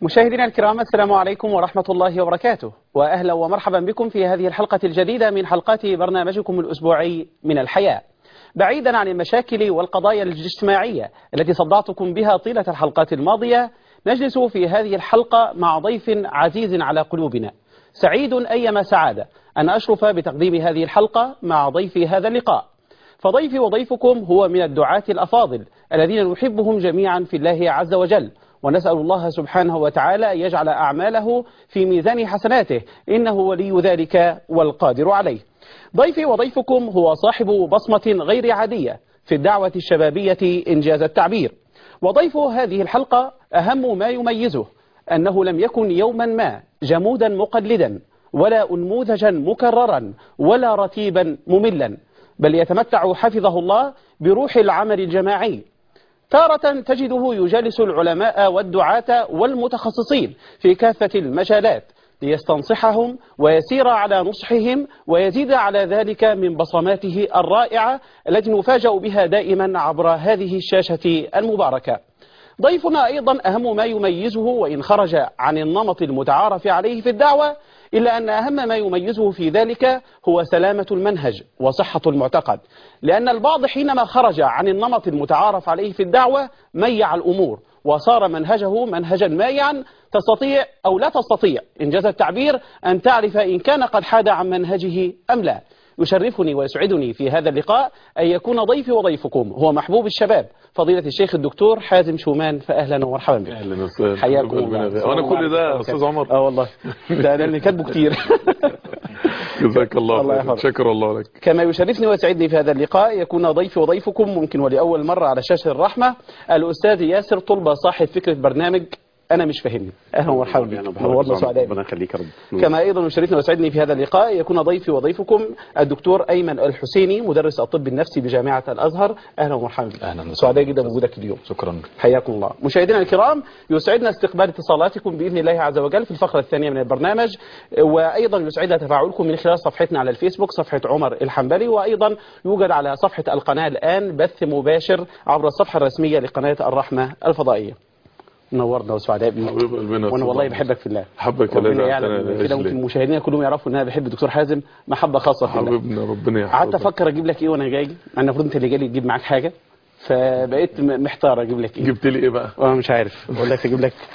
مشاهدينا الكرام السلام عليكم ورحمة الله وبركاته وأهلا ومرحبا بكم في هذه الحلقة الجديدة من حلقات برنامجكم الأسبوعي من الحياة بعيدا عن المشاكل والقضايا الاجتماعية التي صدعتكم بها طيلة الحلقات الماضية نجلس في هذه الحلقة مع ضيف عزيز على قلوبنا سعيد أيما سعادة أن أشرف بتقديم هذه الحلقة مع ضيفي هذا اللقاء فضيفي وضيفكم هو من الدعاة الأفاضل الذين نحبهم جميعا في الله عز وجل ونسأل الله سبحانه وتعالى أن يجعل أعماله في ميزان حسناته إنه ولي ذلك والقادر عليه ضيفي وضيفكم هو صاحب بصمة غير عادية في الدعوة الشبابية إنجاز التعبير وضيف هذه الحلقة أهم ما يميزه أنه لم يكن يوما ما جمودا مقلدا ولا أنموذجا مكررا ولا رتيبا مملا بل يتمتع حفظه الله بروح العمل الجماعي تارة تجده يجالس العلماء والدعاة والمتخصصين في كافة المجالات ليستنصحهم ويسير على نصحهم ويزيد على ذلك من بصماته الرائعة التي نفاجأ بها دائما عبر هذه الشاشة المباركة ضيفنا أيضا أهم ما يميزه وإن خرج عن النمط المتعارف عليه في الدعوة إلا أن أهم ما يميزه في ذلك هو سلامة المنهج وصحة المعتقد لأن البعض حينما خرج عن النمط المتعارف عليه في الدعوة ميع الأمور وصار منهجه منهجا مايعا تستطيع أو لا تستطيع إنجاز التعبير أن تعرف إن كان قد حاد عن منهجه أم لا يشرفني ويسعدني في هذا اللقاء أن يكون ضيفي وضيفكم هو محبوب الشباب فضيلة الشيخ الدكتور حازم شومان فأهلا ومرحبا بك اهلا وسهلا حياكم الله وانا كل ده يا استاذ عمر اه والله ده انا اللي كاتبه كتير جزاك الله الله خير يحفظك. شكر الله لك كما يشرفني ويسعدني في هذا اللقاء يكون ضيفي وضيفكم ممكن ولأول مرة على شاشة الرحمة الأستاذ ياسر طلبة صاحب فكرة برنامج أنا مش فاهمني أهلا ومرحبا بك نورنا سعداء بك. ربنا يخليك يا رب كما أيضا يشرفني ويسعدني في هذا اللقاء يكون ضيفي وضيفكم الدكتور أيمن الحسيني مدرس الطب النفسي بجامعة الأزهر أهلا ومرحبا بك أهلا وسهلا. سعداء جدا بوجودك اليوم شكرا حياكم الله مشاهدينا الكرام يسعدنا استقبال اتصالاتكم بإذن الله عز وجل في الفقرة الثانية من البرنامج وأيضا يسعدنا تفاعلكم من خلال صفحتنا على الفيسبوك صفحة عمر الحنبلي وأيضا يوجد على صفحة القناة الآن بث مباشر عبر الصفحة الرسمية لقناة الرحمة الفضائية نورنا وسعداء بيك حبيب قلبنا يا وانا أستاذ والله عمر. بحبك في الله حبك يا ربنا لازم يعلم أنا كده أجلي. ممكن مشاهدينا كلهم يعرفوا ان انا بحب الدكتور حازم محبه خاصه في الله حبيبنا ربنا قعدت يحفظك افكر اجيب لك ايه وانا جاي انا المفروض انت اللي جاي لي تجيب معاك حاجه فبقيت م- محتار اجيب لك ايه جبت لي ايه بقى وانا مش عارف اقول لك اجيب لك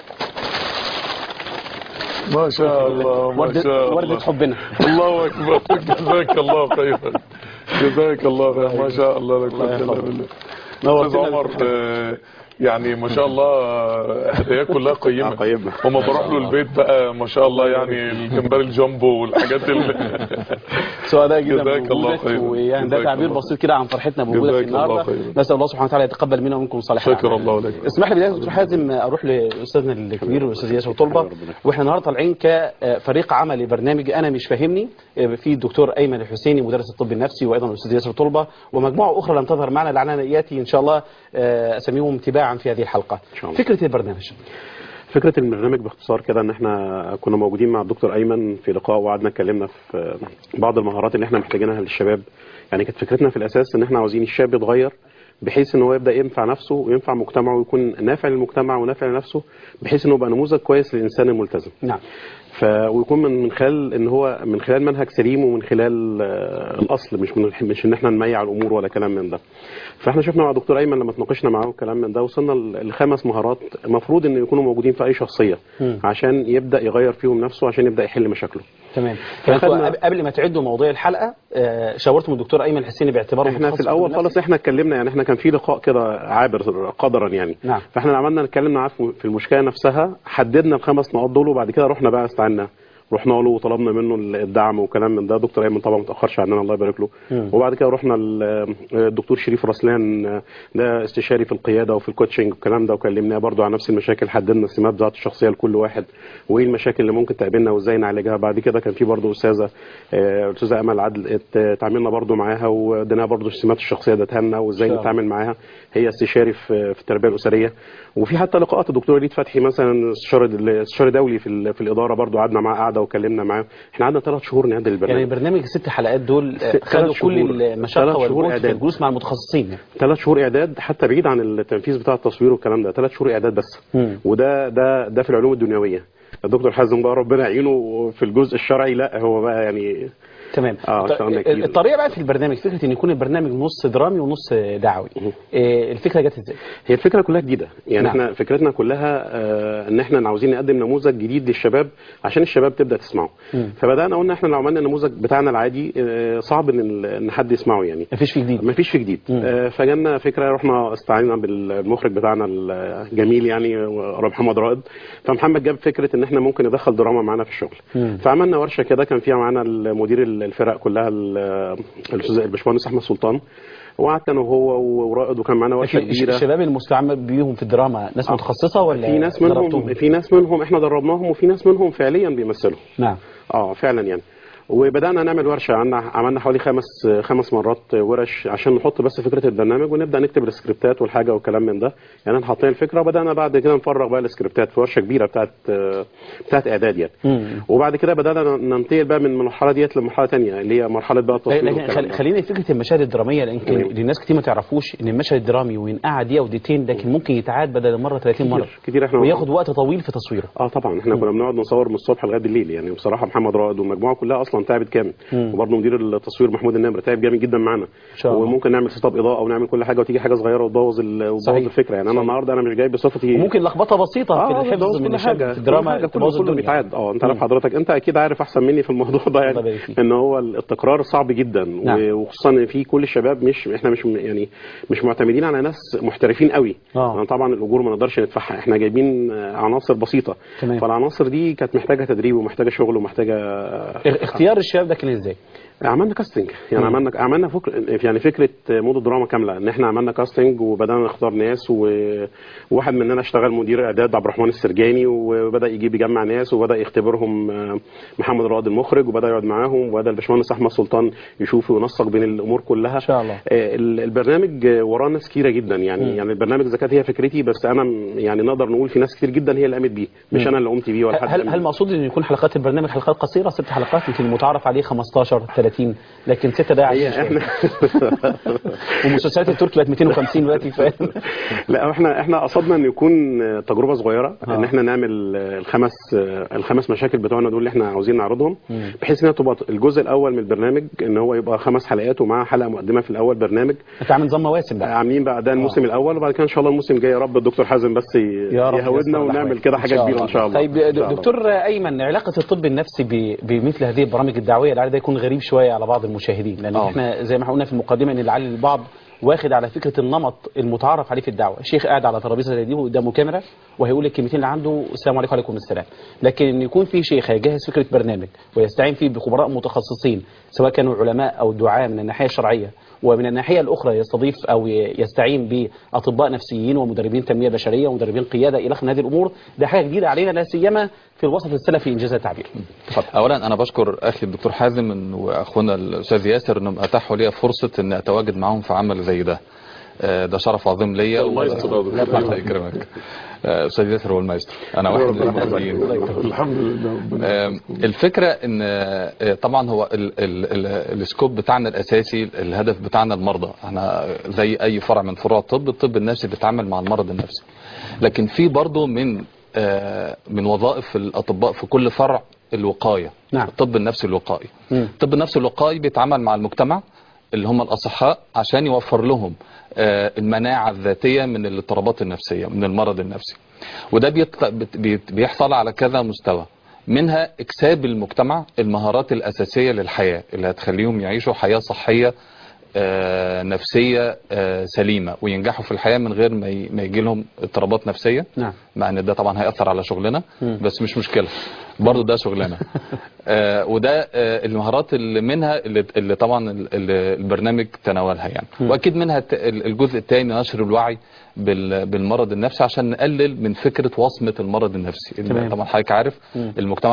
ما شاء الله ما وردة شاء وردة الله حبنا الله اكبر جزاك الله خيرا جزاك الله خيرا ما شاء الله لا قوه الا بالله استاذ نورتنا عمر آه، يعني ما شاء الله آه، هدايا كلها قيمه آه، قيمة. وما بروح له البيت بقى ما شاء الله يعني الجمبري الجامبو والحاجات اللي سعداء جدا جزاك الله بوجودك خيرا. ويعني ده جزاك تعبير الله. بسيط كده عن فرحتنا بوجودك جزاك الله النهارده خيرا. نسال الله سبحانه وتعالى يتقبل منا ومنكم صالح شكر الله لك اسمح لي بدايه دكتور حازم اروح لاستاذنا الكبير الاستاذ ياسر طلبه واحنا النهارده طالعين كفريق عمل لبرنامج انا مش فاهمني في الدكتور ايمن الحسيني مدرس الطب النفسي وايضا الاستاذ ياسر طلبه ومجموعه اخرى لم تظهر معنا لعلنا ياتي ان شاء الله آه، اساميهم تباعا في هذه الحلقه شاء الله. فكره البرنامج فكره البرنامج باختصار كده ان احنا كنا موجودين مع الدكتور ايمن في لقاء وقعدنا اتكلمنا في بعض المهارات اللي احنا محتاجينها للشباب يعني كانت فكرتنا في الاساس ان احنا عاوزين الشاب يتغير بحيث ان هو يبدا ينفع نفسه وينفع مجتمعه ويكون نافع للمجتمع ونافع لنفسه بحيث انه يبقى نموذج كويس للانسان الملتزم نعم ف ويكون من من خلال ان هو من خلال منهج سليم ومن خلال آه، الاصل مش من مش ان احنا نميع الامور ولا كلام من ده فاحنا شفنا مع دكتور ايمن لما تناقشنا معاه الكلام من ده وصلنا ل- لخمس مهارات المفروض ان يكونوا موجودين في اي شخصيه مم. عشان يبدا يغير فيهم نفسه عشان يبدا يحل مشاكله تمام فأخدنا- فأنتوا قبل- قبل ما تعدوا مواضيع الحلقه آه، شاورتم الدكتور ايمن الحسيني باعتباره احنا في متخصص الاول الطب خالص احنا اتكلمنا يعني احنا كان في لقاء كده عابر قدرا يعني نعم. فاحنا عملنا نتكلم معاه في في المشكله نفسها حددنا الخمس نقاط دول وبعد كده رحنا بقى استعنا رحنا له وطلبنا منه الدعم وكلام من ده دكتور ايمن طبعا ما تاخرش عننا الله يبارك له مم. وبعد كده رحنا ل- الدكتور شريف رسلان ده استشاري في القياده وفي الكوتشنج والكلام ده وكلمناه برضو عن نفس المشاكل حددنا السمات ذات الشخصيه لكل واحد وايه المشاكل اللي ممكن تقابلنا وازاي نعالجها بعد كده كان في برضو استاذه آه، استاذه امل عدل ات- اتعاملنا برضو معاها واديناها برضو سمات الشخصيه ادتها لنا وازاي إن شاء الله. نتعامل معاها هي استشاري في في التربيه الاسريه وفي حتى لقاءات الدكتور وليد فتحي مثلا استشاري استشاري دولي في ال- في الاداره برضو قعدنا معاه قعده العياده وكلمنا معاه احنا قعدنا ثلاث شهور نعدل يعني البرنامج برنامج الست حلقات دول آه، ست- خدوا ثلاث كل شهور. المشقه ثلاث شهور والجهد في إعداد. الجلوس مع المتخصصين يعني. ثلاث شهور اعداد حتى بعيد عن التنفيذ بتاع التصوير والكلام ده ثلاث شهور اعداد بس مم. وده ده ده في العلوم الدنيويه الدكتور حازم بقى ربنا يعينه في الجزء الشرعي لا هو بقى يعني تمام آه، ط- اشتغلنا كتير. الطريقه بقى في البرنامج فكره ان يكون البرنامج نص درامي ونص دعوي إيه الفكره جت ازاي هي الفكره كلها جديده يعني نعم. احنا فكرتنا كلها آه ان احنا عاوزين نقدم نموذج جديد للشباب عشان الشباب تبدا تسمعه مم. فبدانا قلنا احنا لو عملنا النموذج بتاعنا العادي آه صعب ان ال- ان حد يسمعه يعني مفيش فيه جديد ما فيش في جديد مم. آه، فجالنا فكره رحنا استعينا بالمخرج بتاعنا الجميل يعني رب محمد رائد فمحمد جاب فكره ان احنا ممكن ندخل دراما معانا في الشغل مم. فعملنا ورشه كده كان فيها معانا المدير الفرق كلها ال- الاستاذ الباشمهندس احمد سلطان وقعدت انا وهو ورائد وكان معانا ورشه لكن الش- كبيره الشباب المستعمل بيهم في الدراما ناس آه. متخصصه ولا في ناس منهم ضربتوهم؟ في ناس منهم احنا دربناهم وفي ناس منهم فعليا بيمثلوا نعم اه فعلا يعني وبدانا نعمل ورشه عملنا عملنا حوالي خمس خمس مرات ورش عشان نحط بس فكره البرنامج ونبدا نكتب السكريبتات والحاجه والكلام من ده يعني احنا حاطين الفكره وبدانا بعد كده نفرغ بقى السكريبتات في ورشه كبيره بتاعت بتاعت اعداد يعني مم. وبعد كده بدانا ننتقل بقى من المرحله ديت لمرحله ثانيه اللي هي مرحله بقى التصوير لكن والكلام خل- ده. خلينا في فكره المشاهد الدراميه لان يمكن تمام. للناس كتير ما تعرفوش ان المشهد الدرامي وينقع دقيقه ودقيقتين لكن ممكن يتعاد بدل المره 30 مره كتير كتير احنا وياخد وقت طويل في تصويره اه طبعا احنا كنا بنقعد نصور من الصبح لغايه الليل يعني بصراحه محمد رائد والمجموعه كلها اصلا تعبت كامل مم. وبرضه مدير التصوير محمود النمر تعب جامد جدا معانا شاء الله. وممكن نعمل سيت اب اضاءه ونعمل كل حاجه وتيجي حاجه صغيره وتبوظ ال- وتبوظ صحيح. الفكره يعني انا صحيح. النهارده انا مش جاي بصفتي وممكن لخبطه بسيطه في اه الحفظ بتبوظ من كل الشاب حاجه في الدراما كل حاجة، تبوظ كله, كله الدنيا بيتعاد اه انت عارف مم. حضرتك انت اكيد عارف احسن مني في الموضوع ده الله يعني يبارك فيك. ان هو التكرار صعب جدا نعم. و- وخصوصا ان في كل الشباب مش احنا مش م- يعني مش معتمدين على ناس محترفين قوي آه. يعني طبعا الاجور ما نقدرش ندفعها احنا جايبين آه، عناصر بسيطه تمام. فالعناصر دي كانت محتاجه تدريب ومحتاجه شغل ومحتاجه اختيار الشباب ده كان ازاي عملنا كاستنج يعني مم. عملنا عملنا فكر يعني فكره مود دراما كامله ان احنا عملنا كاستنج وبدانا نختار ناس و- وواحد مننا اشتغل مدير اعداد عبد الرحمن السرجاني وبدا يجيب يجمع ناس وبدا يختبرهم آه، محمد رائد المخرج وبدا يقعد معاهم وبدا الباشمهندس احمد سلطان يشوف وينسق بين الامور كلها ان شاء الله آه، ال- البرنامج آه، وراه ناس كتيره جدا يعني مم. يعني البرنامج اذا كانت هي فكرتي بس انا م- يعني نقدر نقول في ناس كتير جدا هي اللي قامت بيه مش مم. انا اللي قمت بيه ولا حد هل قام هل بيه. مقصود ان يكون حلقات البرنامج حلقات قصيره ست حلقات يمكن المتعارف عليه 15 30 لكن ست دقائق هي عشان احنا ومسلسلات التركي بقت 250 دلوقتي ف... لا احنا احنا قصدنا ان يكون تجربه صغيره آه. ان احنا نعمل الخمس الخمس مشاكل بتوعنا دول اللي احنا عاوزين نعرضهم مم. بحيث انها تبقى الجزء الاول من البرنامج ان هو يبقى خمس حلقات ومعاه حلقه مقدمه في الاول برنامج انت عامل نظام مواسم بقى عاملين بقى ده الموسم الاول وبعد كده ان شاء الله الموسم الجاي يا رب الدكتور حازم بس ي- يا رب يهودنا ييسر ونعمل الأحوال. كده حاجه كبيره ان شاء الله طيب إن شاء الله. دكتور ايمن علاقه الطب النفسي ب- بمثل هذه البرامج الدعويه لعل ده يكون غريب شويه على بعض المشاهدين لان آه. احنا زي ما احنا قلنا في المقدمه ان لعل البعض واخد على فكره النمط المتعارف عليه في الدعوه الشيخ قاعد على ترابيزه زي دي وقدامه كاميرا وهيقول الكلمتين اللي عنده السلام عليكم وعليكم السلام لكن ان يكون في شيخ هيجهز فكره برنامج ويستعين فيه بخبراء متخصصين سواء كانوا علماء او دعاة من الناحيه الشرعيه ومن الناحيه الاخرى يستضيف او ي- يستعين باطباء نفسيين ومدربين تنميه بشريه ومدربين قياده الى اخر هذه الامور ده حاجه جديده علينا لا سيما في الوسط السلفي انجاز التعبير اولا انا بشكر اخي الدكتور حازم إن- واخونا الاستاذ ياسر انهم اتاحوا لي فرصه ان اتواجد معاهم في عمل زي ده آه، ده شرف عظيم ليا الله يستر حضرتك. الله يكرمك آه، استاذ ياسر هو المايسترو انا واحد من الموجودين الحمد لله ربنا آم، الفكرة ان آه، طبعا هو ال- ال- ال- السكوب بتاعنا الاساسي الهدف بتاعنا المرضى احنا زي اي فرع من فروع الطب الطب النفسي بيتعامل مع المرض النفسي لكن في برضه من آه، من وظائف الاطباء في كل فرع الوقاية نعم. الطب النفسي الوقائي مم. الطب النفسي الوقائي بيتعامل مع المجتمع اللي هم الاصحاء عشان يوفر لهم آه، المناعة الذاتية من الاضطرابات النفسية من المرض النفسي وده بيط- بت- بيت- بيحصل على كذا مستوى منها اكساب المجتمع المهارات الاساسيه للحياه اللي هتخليهم يعيشوا حياه صحيه آه، نفسيه آه، سليمه وينجحوا في الحياه من غير ما ي- ما يجي لهم اضطرابات نفسيه نعم مع ان ده طبعا هياثر على شغلنا مم. بس مش مشكله برضه ده شغلنا آه وده آه المهارات اللي منها اللي, اللي طبعا ال- ال- البرنامج تناولها يعني مم. واكيد منها الت- ال- الجزء الثاني نشر الوعي بال- بالمرض النفسي عشان نقلل من فكره وصمه المرض النفسي اللي تمام. طبعا حضرتك عارف مم. المجتمع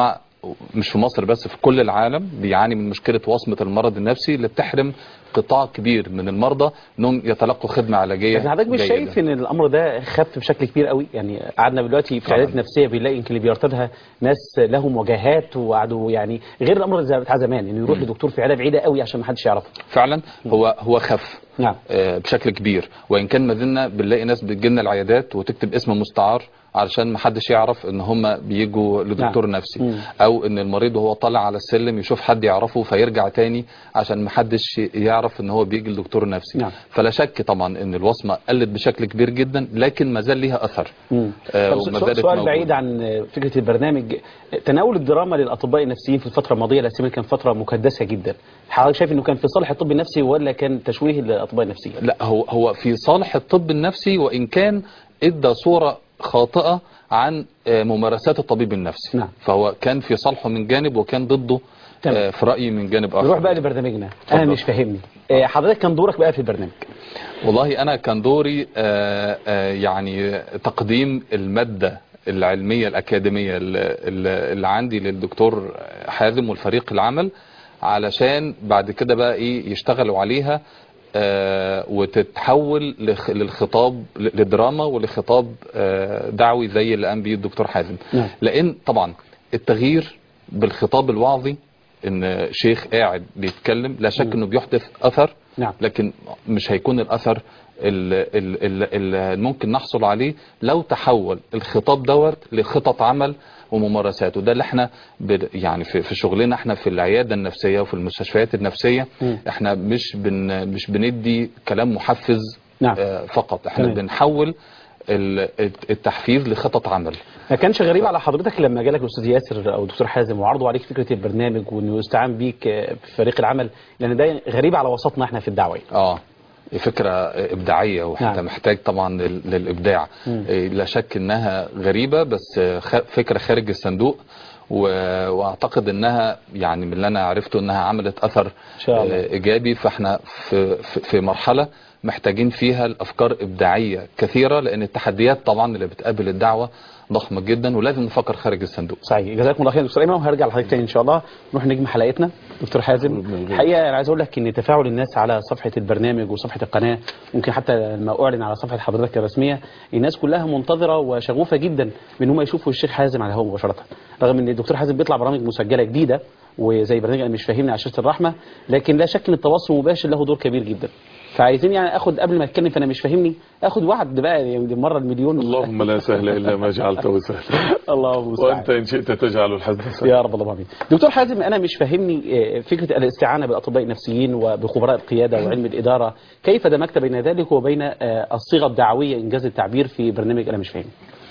مش في مصر بس في كل العالم بيعاني من مشكله وصمه المرض النفسي اللي بتحرم قطاع كبير من المرضى انهم يتلقوا خدمه علاجيه بس حضرتك مش جيدة. شايف ان الامر ده خف بشكل كبير قوي يعني قعدنا دلوقتي في العيادات النفسيه بنلاقي يمكن اللي بيرتدها ناس لهم وجهات وقعدوا يعني غير الامر زي بتاع زمان انه يروح لدكتور في عياده بعيده قوي عشان ما حدش يعرفه فعلا هو هو خف نعم آه، بشكل كبير وان كان ما زلنا بنلاقي ناس بتجيلنا العيادات وتكتب اسم مستعار علشان ما حدش يعرف ان هم بيجوا لدكتور نعم. نفسي مم. او ان المريض وهو طالع على السلم يشوف حد يعرفه فيرجع تاني عشان ما حدش يعرف ان هو بيجي لدكتور نفسي نعم. فلا شك طبعا ان الوصمه قلت بشكل كبير جدا لكن ما زال ليها اثر مم. آه، طب وما سؤال زالت سؤال موجودة. بعيد عن فكره البرنامج تناول الدراما للاطباء النفسيين في الفتره الماضيه لا سيما كان فتره مكدسه جدا حضرتك شايف انه كان في صالح الطب النفسي ولا كان تشويه للاطباء النفسيين لا هو هو في صالح الطب النفسي وان كان ادى صوره خاطئه عن آه، ممارسات الطبيب النفسي نعم. فهو كان في صالحه من جانب وكان ضده تمام. آه، في رايي من جانب اخر نروح بقى لبرنامجنا انا اتفضل. مش فاهمني آه، حضرتك كان دورك بقى في البرنامج والله انا كان دوري آه، آه، يعني تقديم الماده العلميه الاكاديميه اللي, اللي عندي للدكتور حازم والفريق العمل علشان بعد كده بقى ايه يشتغلوا عليها آه، وتتحول لخ- للخطاب لدراما ولخطاب آه، دعوي زي اللي قام بيه الدكتور حازم نعم. لان طبعا التغيير بالخطاب الوعظي ان شيخ قاعد بيتكلم لا شك انه بيحدث اثر نعم. لكن مش هيكون الاثر اللي ممكن نحصل عليه لو تحول الخطاب دوت لخطط عمل وممارسات وده اللي احنا ب- يعني في, في شغلنا احنا في العياده النفسيه وفي المستشفيات النفسيه مم. احنا مش بن مش بندي كلام محفز نعم. آه، فقط احنا تمام. بنحول ال- التحفيز لخطط عمل ما كانش غريب على حضرتك لما جالك الاستاذ ياسر او الدكتور حازم وعرضوا عليك فكره البرنامج وانه يستعان بيك آه، في فريق العمل لان ده غريب على وسطنا احنا في الدعوه اه فكرة إبداعية وحتى نعم. محتاج طبعا لل- للإبداع مم. إيه، لا شك إنها غريبة بس خ- فكرة خارج الصندوق و- واعتقد انها يعني من اللي انا عرفته انها عملت اثر شاء الله. آه، ايجابي فاحنا في في- في مرحله محتاجين فيها الافكار ابداعيه كثيره لان التحديات طبعا اللي بتقابل الدعوه ضخمه جدا ولازم نفكر خارج الصندوق صحيح جزاكم الله خير يا دكتور ايمن وهرجع لحضرتك تاني ان شاء الله نروح نجم حلقتنا دكتور حازم الحقيقه انا عايز اقول لك ان تفاعل الناس على صفحه البرنامج وصفحه القناه ممكن حتى لما اعلن على صفحه حضرتك الرسميه الناس كلها منتظره وشغوفه جدا بان هم يشوفوا الشيخ حازم على الهواء مباشره رغم ان الدكتور حازم بيطلع برامج مسجله جديده وزي برنامج انا مش فاهمني على شاشه الرحمه لكن لا شك ان التواصل المباشر له دور كبير جدا فعايزين يعني اخد قبل ما اتكلم فانا مش فاهمني اخد وعد بقى يعني دي مره المليون اللهم لا سهل الا ما جعلته سهلا الله المستعان وانت ان شئت تجعل الحزن سهلا يا رب اللهم امين. دكتور حازم انا مش فاهمني آه، فكره الاستعانه بالاطباء النفسيين وبخبراء القياده وعلم الاداره، كيف دمجت بين ذلك وبين آه، الصيغه الدعويه انجاز التعبير في برنامج انا مش فاهم.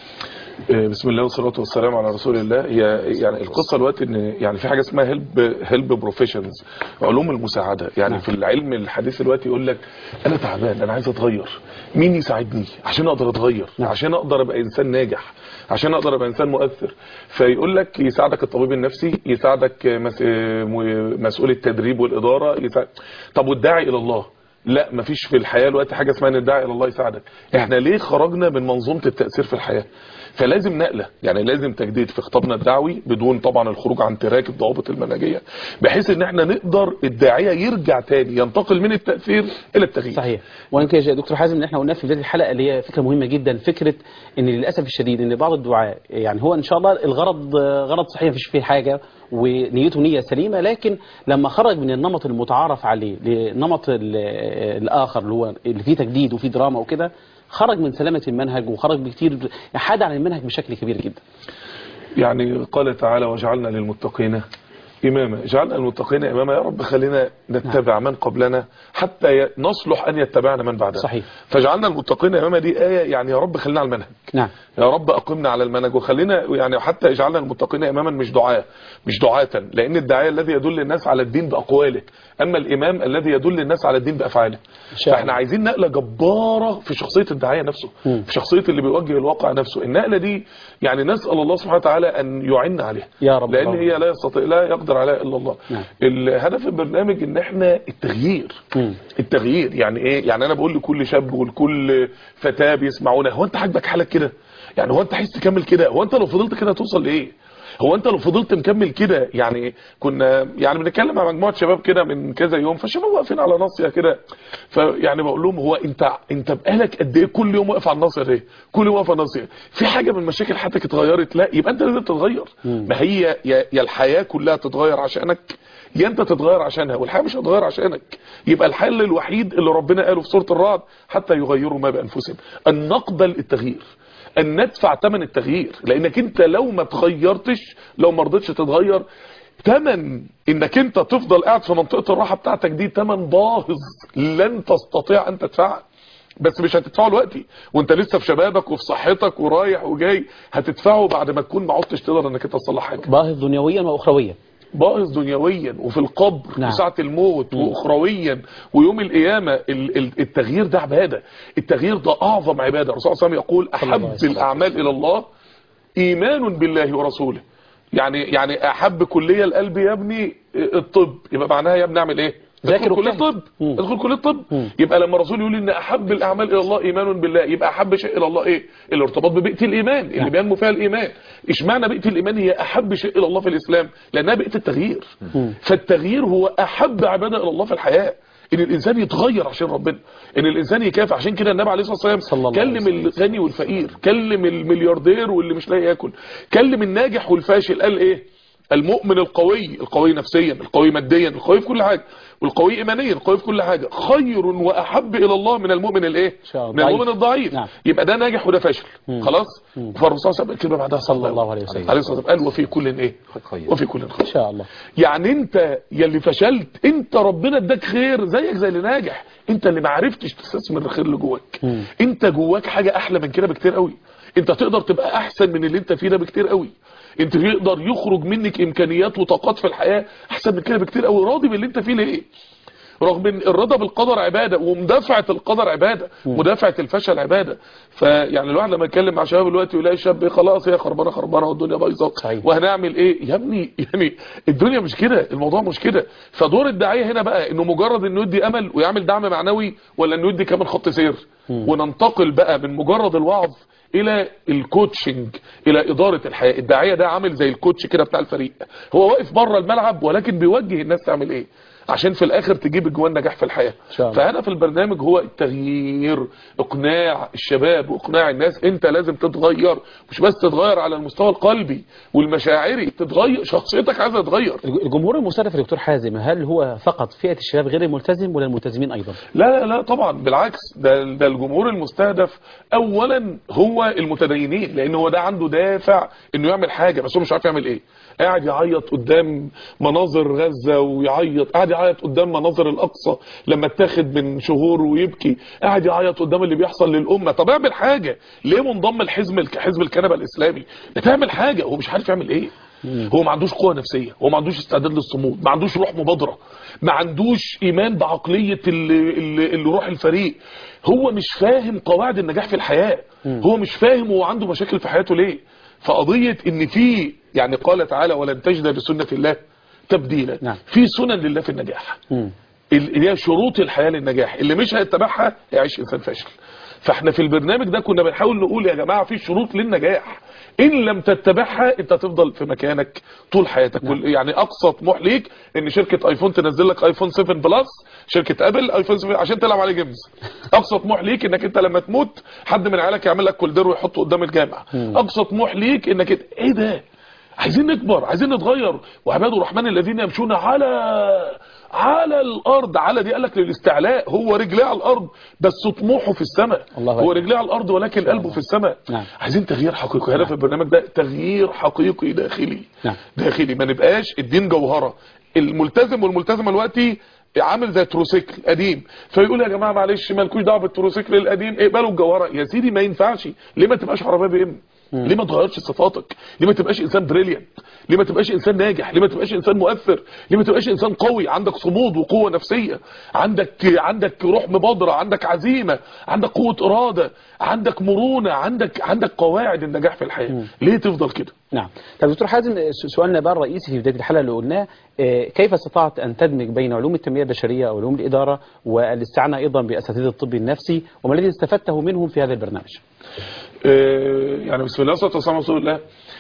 آه، بسم الله والصلاه والسلام على رسول الله هي يعني القصه الوقت ان يعني في حاجه اسمها هيلب هيلب بروفيشنز علوم المساعده يعني في العلم الحديث دلوقتي يقول لك انا تعبان انا عايز اتغير مين يساعدني عشان اقدر اتغير عشان اقدر ابقى انسان ناجح عشان اقدر ابقى انسان مؤثر فيقول لك يساعدك الطبيب النفسي يساعدك مس- م- مسؤول التدريب والاداره يساعد طب والداعي الى الله لا مفيش في الحياه دلوقتي حاجه اسمها ان الداعي الى الله يساعدك احنا ليه خرجنا من منظومه التاثير في الحياه فلازم نقله يعني لازم تجديد في خطابنا الدعوي بدون طبعا الخروج عن تراك الضوابط المنهجيه بحيث ان احنا نقدر الداعيه يرجع تاني ينتقل من التاثير الى التغيير صحيح. ويمكن يا دكتور حازم ان احنا قلناه في بدايه الحلقه اللي هي فكره مهمه جدا فكره ان للاسف الشديد ان بعض الدعاء يعني هو ان شاء الله الغرض آه، غرض صحيح مفيش فيه حاجه ونيته نيه سليمه لكن لما خرج من النمط المتعارف عليه لنمط ال- آه، الاخر اللي هو اللي فيه تجديد وفيه دراما وكده خرج من سلامه المنهج وخرج بكتير حاد عن المنهج بشكل كبير جدا. يعني قال تعالى وجعلنا للمتقين إماما جعلنا للمتقين إماما يا رب خلينا نتبع من قبلنا حتى ي- نصلح أن يتبعنا من بعدنا صحيح. فجعلنا المتقين إماما دي آية يعني يا رب خلينا على المنهج نعم. يا رب أقمنا على المنهج وخلينا يعني حتى اجعلنا المتقين إماما مش دعاة مش دعاة لأن الداعية الذي يدل الناس على الدين بأقواله أما الإمام الذي يدل الناس على الدين بأفعاله شاء الله. فاحنا عايزين نقلة جبارة في شخصية الداعية نفسه مم. في شخصية اللي بيوجه الواقع نفسه النقلة دي يعني نسأل الله سبحانه وتعالى أن يعيننا عليها يا رب لأن اللهم. هي لا يستطيع لا يقدر عليها إلا الله نعم. الهدف البرنامج ان احنا التغيير مم. التغيير يعني ايه يعني انا بقول لكل شاب ولكل فتاة بيسمعونا هو انت عاجبك حالك كده يعني هو انت عايز تكمل كده هو انت لو فضلت كده هتوصل لايه هو انت لو فضلت مكمل كده يعني كنا يعني بنتكلم مع مجموعه شباب كده من كذا يوم فالشباب واقفين على ناصيه كده فيعني بقول لهم هو انت انت بقالك قد ايه كل يوم واقف على الناصيه دي كل يوم واقف على الناصيه في حاجه من مشاكل حياتك اتغيرت لا يبقى انت لازم تتغير ما هي يا, يا الحياه كلها تتغير عشانك يا انت تتغير عشانها والحياه مش هتتغير عشانك يبقى الحل الوحيد اللي ربنا قاله في سوره الرعد حتى يغيروا ما بانفسهم ان نقبل التغيير ان ندفع ثمن التغيير لانك انت لو ما تغيرتش لو ما رضيتش تتغير تمن انك انت تفضل قاعد في منطقه الراحه بتاعتك دي تمن باهظ لن تستطيع ان تدفعه بس مش هتدفعه دلوقتي وانت لسه في شبابك وفي صحتك ورايح وجاي هتدفعه بعد ما تكون ما عدتش تقدر انك انت تصلح حاجه باهظ دنيويا واخرويا باهظ دنيويا وفي القبر نعم. وساعة الموت واخرويا ويوم القيامة ال- ال- التغيير ده عبادة التغيير ده اعظم عبادة الرسول صلى الله عليه وسلم يقول الله عليه احب وسلم. الاعمال الى الله ايمان بالله ورسوله يعني يعني احب كلية القلب يا ابني الطب يبقى معناها يا ابني اعمل ايه ذاكر ادخل كلية واجتهد. طب مم. ادخل كلية طب مم. يبقى لما الرسول يقول ان احب الاعمال الى الله ايمان بالله يبقى احب شيء الى الله ايه الارتباط ببيئة الايمان اللي نعم. بينمو فيها الايمان اشمعنى بيئة الايمان هي احب شيء الى الله في الاسلام لانها بيئة التغيير فالتغيير هو احب عبادة الى الله في الحياة ان الانسان يتغير عشان ربنا ان الانسان يكافح عشان كده النبي عليه الصلاه صلى والسلام الله عليه كلم الغني والفقير كلم الملياردير واللي مش لاقي ياكل كلم الناجح والفاشل قال ايه المؤمن القوي القوي نفسيا القوي ماديا القوي في كل حاجه والقوي ايمانيا القوي في كل حاجه خير واحب الى الله من المؤمن الايه شاء من الله. المؤمن الضعيف نعم. يبقى ده ناجح وده فاشل خلاص فالرسول صلى الله عليه وسلم الكلمه بعدها صلى الله عليه وسلم. عليه الصلاه والسلام قال وفي كل ايه خير. وفي كل خير ان شاء الله يعني انت يلي فشلت انت ربنا اداك خير زيك زي اللي ناجح انت اللي ما عرفتش تستثمر الخير اللي جواك انت جواك حاجه احلى من كده بكتير قوي انت تقدر تبقى احسن من اللي انت فيه ده بكتير قوي انت يقدر يخرج منك امكانيات وطاقات في الحياه احسن من كده بكتير قوي راضي باللي انت فيه ليه رغم ان الرضا بالقدر عباده ومدافعه القدر عباده مدافعه الفشل عباده فيعني الواحد لما يتكلم مع شباب دلوقتي يلاقي شاب خلاص هي خربانه خربانه والدنيا بايظه صحيح. وهنعمل ايه يا ابني يعني الدنيا مش كده الموضوع مش كده فدور الداعيه هنا بقى انه مجرد انه يدي امل ويعمل دعم معنوي ولا انه يدي كمان خط سير وننتقل بقى من مجرد الوعظ الى الكوتشنج الى اداره الحياه الداعيه ده عامل زي الكوتش كده بتاع الفريق هو واقف بره الملعب ولكن بيوجه الناس تعمل ايه عشان في الاخر تجيب الجوان نجاح في الحياه شاء الله. فهدف البرنامج هو التغيير اقناع الشباب واقناع الناس انت لازم تتغير مش بس تتغير على المستوى القلبي والمشاعري تتغير شخصيتك عايزه تتغير الجمهور المستهدف يا دكتور حازم هل هو فقط فئة الشباب غير الملتزم ولا الملتزمين أيضا لا لا لا طبعا بالعكس ده ده الجمهور المستهدف اولا هو المتدينين لان هو ده عنده دافع انه يعمل حاجه بس هو مش عارف يعمل ايه قاعد يعيط قدام مناظر غزه ويعيط قاعد يعيط قدام مناظر الاقصى لما اتاخد من شهور ويبكي قاعد يعيط قدام اللي بيحصل للامه طب اعمل حاجه ليه منضم لحزب الك- حزب الكنبه الاسلامي بتعمل حاجه هو مش عارف يعمل ايه هو ما عندوش قوة نفسية هو ما عندوش استعداد للصمود ما عندوش روح مبادرة ما عندوش ايمان بعقلية اللي, اللي, اللي روح الفريق هو مش فاهم قواعد النجاح في الحياة هو مش فاهم هو عنده مشاكل في حياته ليه فقضية ان في يعني قال تعالى ولن تجد بسنة الله تبديلا نعم. في سنن لله في النجاح مم. اللي هي شروط الحياة للنجاح اللي مش هيتبعها يعيش انسان فاشل فاحنا في البرنامج ده كنا بنحاول نقول يا جماعة في شروط للنجاح ان لم تتبعها انت تفضل في مكانك طول حياتك نعم. يعني اقصى طموح ليك ان شركة ايفون تنزل لك ايفون 7 بلس شركة ابل ايفون 7 عشان تلعب عليه جيمز اقصى طموح ليك انك انت لما تموت حد من عيالك يعمل لك كولدير ويحطه قدام الجامع اقصى طموح ليك انك انت ايه ده عايزين نكبر عايزين نتغير وعباد الرحمن الذين يمشون على على الارض على دي قالك للاستعلاء هو رجليه على الارض بس طموحه في السماء الله هو أكبر. رجليه على الارض ولكن قلبه في السماء نعم. عايزين تغيير حقيقي هدف البرنامج ده تغيير حقيقي داخلي نعم. داخلي ما نبقاش الدين جوهره الملتزم والملتزمه دلوقتي عامل زي تروسيكل قديم فيقول يا جماعه معلش مالكوش دعوه بالتروسيكل القديم اقبلوا الجوهره يا سيدي ما ينفعش ليه ما تبقاش عربيه بي ام ليه ما تغيرش صفاتك ليه ما تبقاش انسان بريليانت ليه ما تبقاش انسان ناجح ليه ما تبقاش انسان مؤثر ليه ما تبقاش انسان قوي عندك صمود وقوه نفسيه عندك عندك روح مبادره عندك عزيمه عندك قوه اراده عندك مرونه عندك عندك قواعد النجاح في الحياه ليه تفضل كده نعم طب دكتور حازم س- سؤالنا بقى الرئيسي في بداية الحلقة اللي قلناه آه، كيف استطعت أن تدمج بين علوم التنمية البشرية أو علوم الإدارة والاستعانة أيضا بأساتذة الطب النفسي وما الذي استفدته منهم في هذا البرنامج آه، يعني بسم الله والصلاه والسلام على رسول الله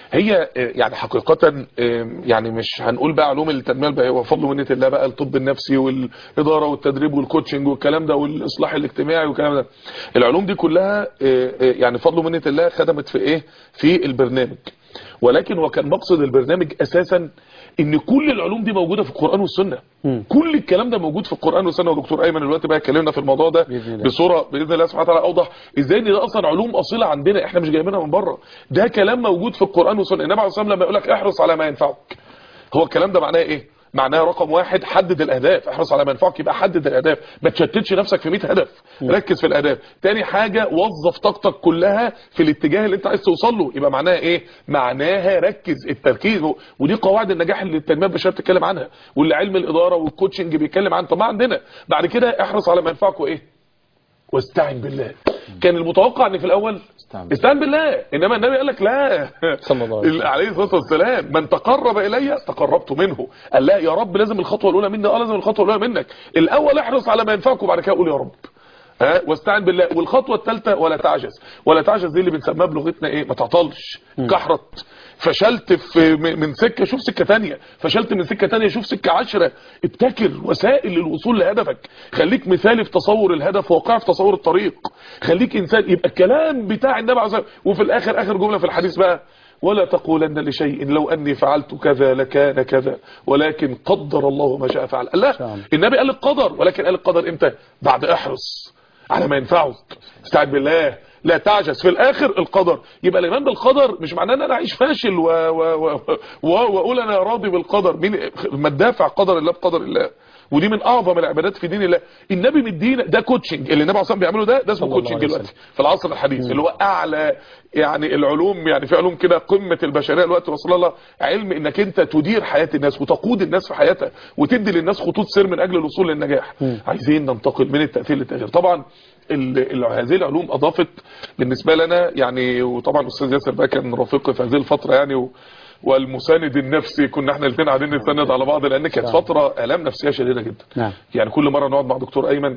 هي آه، يعني حقيقة آه، يعني مش هنقول بقى علوم التنمية البيئية وفضل منة الله بقى الطب النفسي والإدارة والتدريب والكوتشنج والكلام ده والإصلاح الاجتماعي والكلام ده العلوم دي كلها آه، آه، يعني فضل منة الله خدمت في إيه في البرنامج ولكن وكان مقصد البرنامج أساسا ان كل العلوم دي موجودة في القرآن والسنة كل الكلام ده موجود في القرآن والسنة ودكتور ايمن دلوقتي بقى اتكلمنا في الموضوع ده بإذن الله. بصورة باذن الله سبحانه وتعالى اوضح ازاي ان ده اصلا علوم اصيله عندنا احنا مش جايبينها من بره ده كلام موجود في القران والسنه النبي عليه الصلاه والسلام لما يقول لك احرص على ما ينفعك هو الكلام ده معناه ايه معناه رقم واحد حدد الاهداف احرص على ما ينفعك يبقى حدد الاهداف ما تشتتش نفسك في 100 هدف ركز في الاهداف تاني حاجه وظف طاقتك كلها في الاتجاه اللي انت عايز توصل له يبقى معناها ايه معناها ركز التركيز ودي قواعد النجاح اللي التنميه البشريه بتتكلم عنها واللي علم الاداره والكوتشنج بيتكلم عنها طب ما عندنا بعد كده احرص على ما ينفعك وايه واستعن بالله كان المتوقع ان في الاول استعن بالله. استعن بالله انما النبي قال لك لا صلى الله عليه وسلم. عليه الصلاه والسلام من تقرب الي تقربت منه قال لا يا رب لازم الخطوه الاولى مني اه لازم الخطوه الاولى منك الاول احرص على ما ينفعك وبعد كده قول يا رب ها واستعن بالله والخطوه الثالثه ولا تعجز ولا تعجز دي اللي بنسميها بلغتنا ايه ما تعطلش كحرت فشلت في م- من سكه شوف سكه تانية فشلت من سكه تانية شوف سكه عشرة ابتكر وسائل للوصول لهدفك خليك مثالي في تصور الهدف واقعي في تصور الطريق خليك انسان يبقى الكلام بتاع النبي عليه الصلاه والسلام وفي الاخر اخر جمله في الحديث بقى ولا تقولن لشيء لو اني فعلت كذا لكان كذا ولكن قدر الله ما شاء فعل لا الله. النبي قال القدر ولكن قال القدر امتى بعد احرص على ما ينفعك استعد بالله لا تعجز في الاخر القدر يبقى الايمان بالقدر مش معناه ان انا اعيش فاشل و... و... و... و... واقول انا راضي بالقدر مين ما تدافع قدر الله بقدر الله ودي من اعظم العبادات في دين الله النبي مدينا ده كوتشنج اللي النبي عليه بيعمله ده ده اسمه صلى الله كوتشنج عليه دلوقتي في العصر الحديث اللي هو اعلى يعني العلوم يعني في علوم كده قمه البشريه الوقت وصل الله علم انك انت تدير حياه الناس وتقود الناس في حياتها وتدي للناس خطوط سير من اجل الوصول للنجاح عايزين ننتقل من التاثير للتغيير طبعا ال- ال- هذه العلوم اضافت بالنسبه لنا يعني وطبعا الاستاذ ياسر بقى كان رفيقي في هذه الفتره يعني و والمساند النفسي كنا احنا الاثنين قاعدين نتسند على بعض لان كانت فتره الام نفسيه شديده جدا نعم. يعني كل مره نقعد مع دكتور ايمن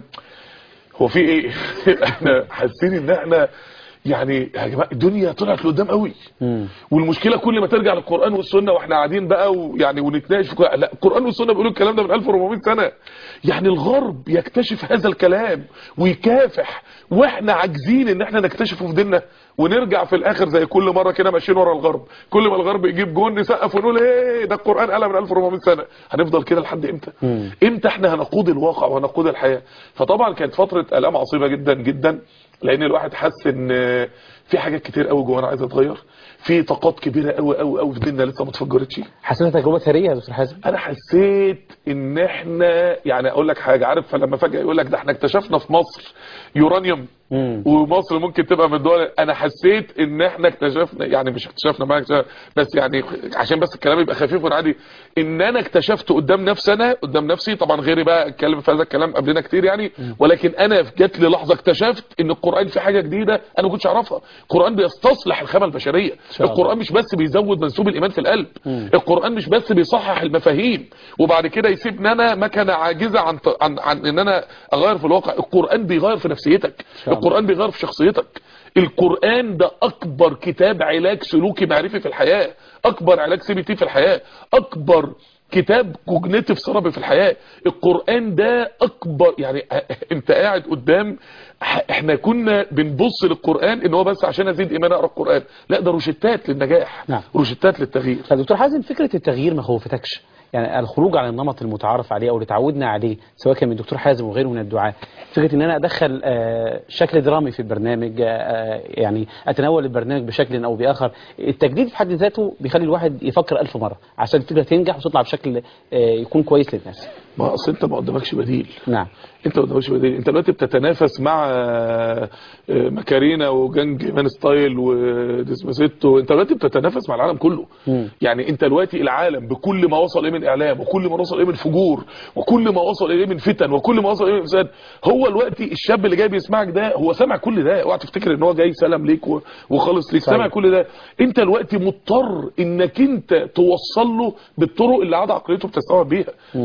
هو في ايه احنا حاسين ان احنا يعني يا جماعه الدنيا طلعت لقدام قوي والمشكله كل ما ترجع للقران والسنه واحنا قاعدين بقى ويعني ونتناقش في كل- لا القران والسنه بيقولوا الكلام ده من 1400 سنه يعني الغرب يكتشف هذا الكلام ويكافح واحنا عاجزين ان احنا نكتشفه في ديننا ونرجع في الاخر زي كل مره كده ماشيين ورا الغرب كل ما الغرب يجيب جون نسقف ونقول ايه ده القران قالها من 1400 سنه هنفضل كده لحد امتى امتى احنا هنقود الواقع وهنقود الحياه فطبعا كانت فتره الام عصيبه جدا جدا لان الواحد حس ان في حاجات كتير قوي جوانا عايزه تتغير في طاقات كبيره قوي قوي قوي في ديننا لسه ما اتفجرتش حسيت تجربه ثريه يا دكتور حازم انا حسيت ان احنا يعني اقول لك حاجه عارف فلما فجاه يقول لك ده احنا اكتشفنا في مصر يورانيوم مم. ومصر ممكن تبقى من الدول انا حسيت ان احنا اكتشفنا يعني مش اكتشفنا ما اكتشفنا بس يعني عشان بس الكلام يبقى خفيف وعادي ان انا اكتشفت قدام نفسي انا قدام نفسي طبعا غيري بقى اتكلم في هذا الكلام قبلنا كتير يعني ولكن انا جات لي لحظه اكتشفت ان القران في حاجه جديده انا ما كنتش اعرفها القران بيستصلح الخامه البشريه شاء الله. القران مش بس بيزود منسوب الايمان في القلب القران مش بس بيصحح المفاهيم وبعد كده يسيبني انا مكنه عاجزه عن عن, عن ان انا اغير في الواقع القران بيغير في نفسيتك الله. القران بيغير في شخصيتك القرآن ده أكبر كتاب علاج سلوكي معرفي في الحياة أكبر علاج سي بي تي في الحياة أكبر كتاب كوجنيتيف ثيرابي في الحياة القرآن ده أكبر يعني أنت قاعد قدام ح- احنا كنا بنبص للقرآن ان هو بس عشان ازيد ايمان اقرا القرآن لا ده روشتات للنجاح نعم. روشتات للتغيير طب دكتور حازم فكرة التغيير ما خوفتكش يعني الخروج عن النمط المتعارف عليه او اللي اتعودنا عليه سواء كان من الدكتور حازم وغيره من الدعاة فكرة ان انا ادخل آه، شكل درامي في البرنامج آه، يعني اتناول البرنامج بشكل او باخر التجديد في حد ذاته بيخلي الواحد يفكر ألف مرة عشان الفكرة تنجح وتطلع بشكل آه، يكون كويس للناس ما اصل انت ما قدامكش بديل نعم انت ما قدامكش بديل انت دلوقتي بتتنافس مع آه، آه، ماكارينا وجانج مان ستايل وديسماسيتو انت دلوقتي بتتنافس مع العالم كله مم. يعني انت دلوقتي العالم بكل ما وصل اليه من اعلام وكل ما وصل اليه من فجور وكل ما وصل اليه من فتن وكل ما وصل اليه من فساد هو دلوقتي الشاب اللي جاي بيسمعك ده هو سامع كل ده اوعى تفتكر ان هو جاي سلام ليك و- وخالص ليك صحيح. سامع كل ده انت دلوقتي مضطر انك انت توصل له بالطرق اللي عاد عقليته بتستوعب بيها مم.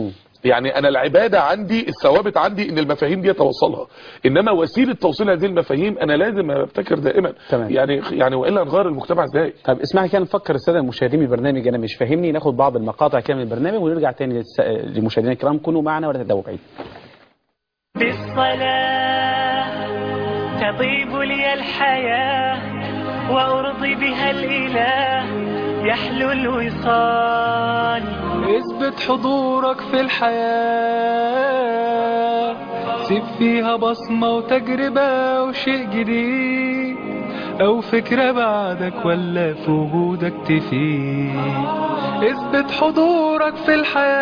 يعني انا العباده عندي الثوابت عندي ان المفاهيم دي اتوصلها انما وسيله توصيل هذه المفاهيم انا لازم ابتكر دائما تمام. يعني يعني والا نغير المجتمع ازاي طب اسمعي كده نفكر الساده المشاهدين من البرنامج انا مش فاهمني ناخد بعض المقاطع كده من البرنامج ونرجع تاني للس- للمشاهدين الكرام كونوا معنا ولا تدعوا بعيد بالصلاة تطيب لي الحياة وأرضي بها الإله يحلو الوصال اثبت حضورك في الحياة سيب فيها بصمة وتجربة وشيء جديد أو فكرة بعدك ولا في وجودك تفيد اثبت حضورك في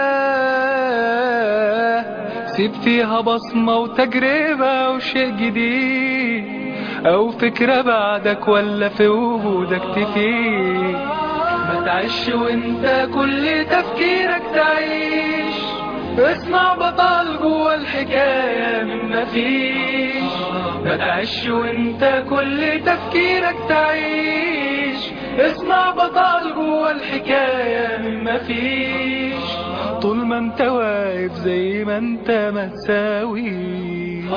الحياة سيب فيها بصمة وتجربة وشيء جديد أو فكرة بعدك ولا في وجودك تفيد ما تعيش وانت كل تفكيرك تعيش اسمع بطل جوه الحكاية من مفيش ما تعيش وانت كل تفكيرك تعيش اسمع بطل جوه الحكاية من مفيش طول ما انت واقف زي ما انت ما تساويش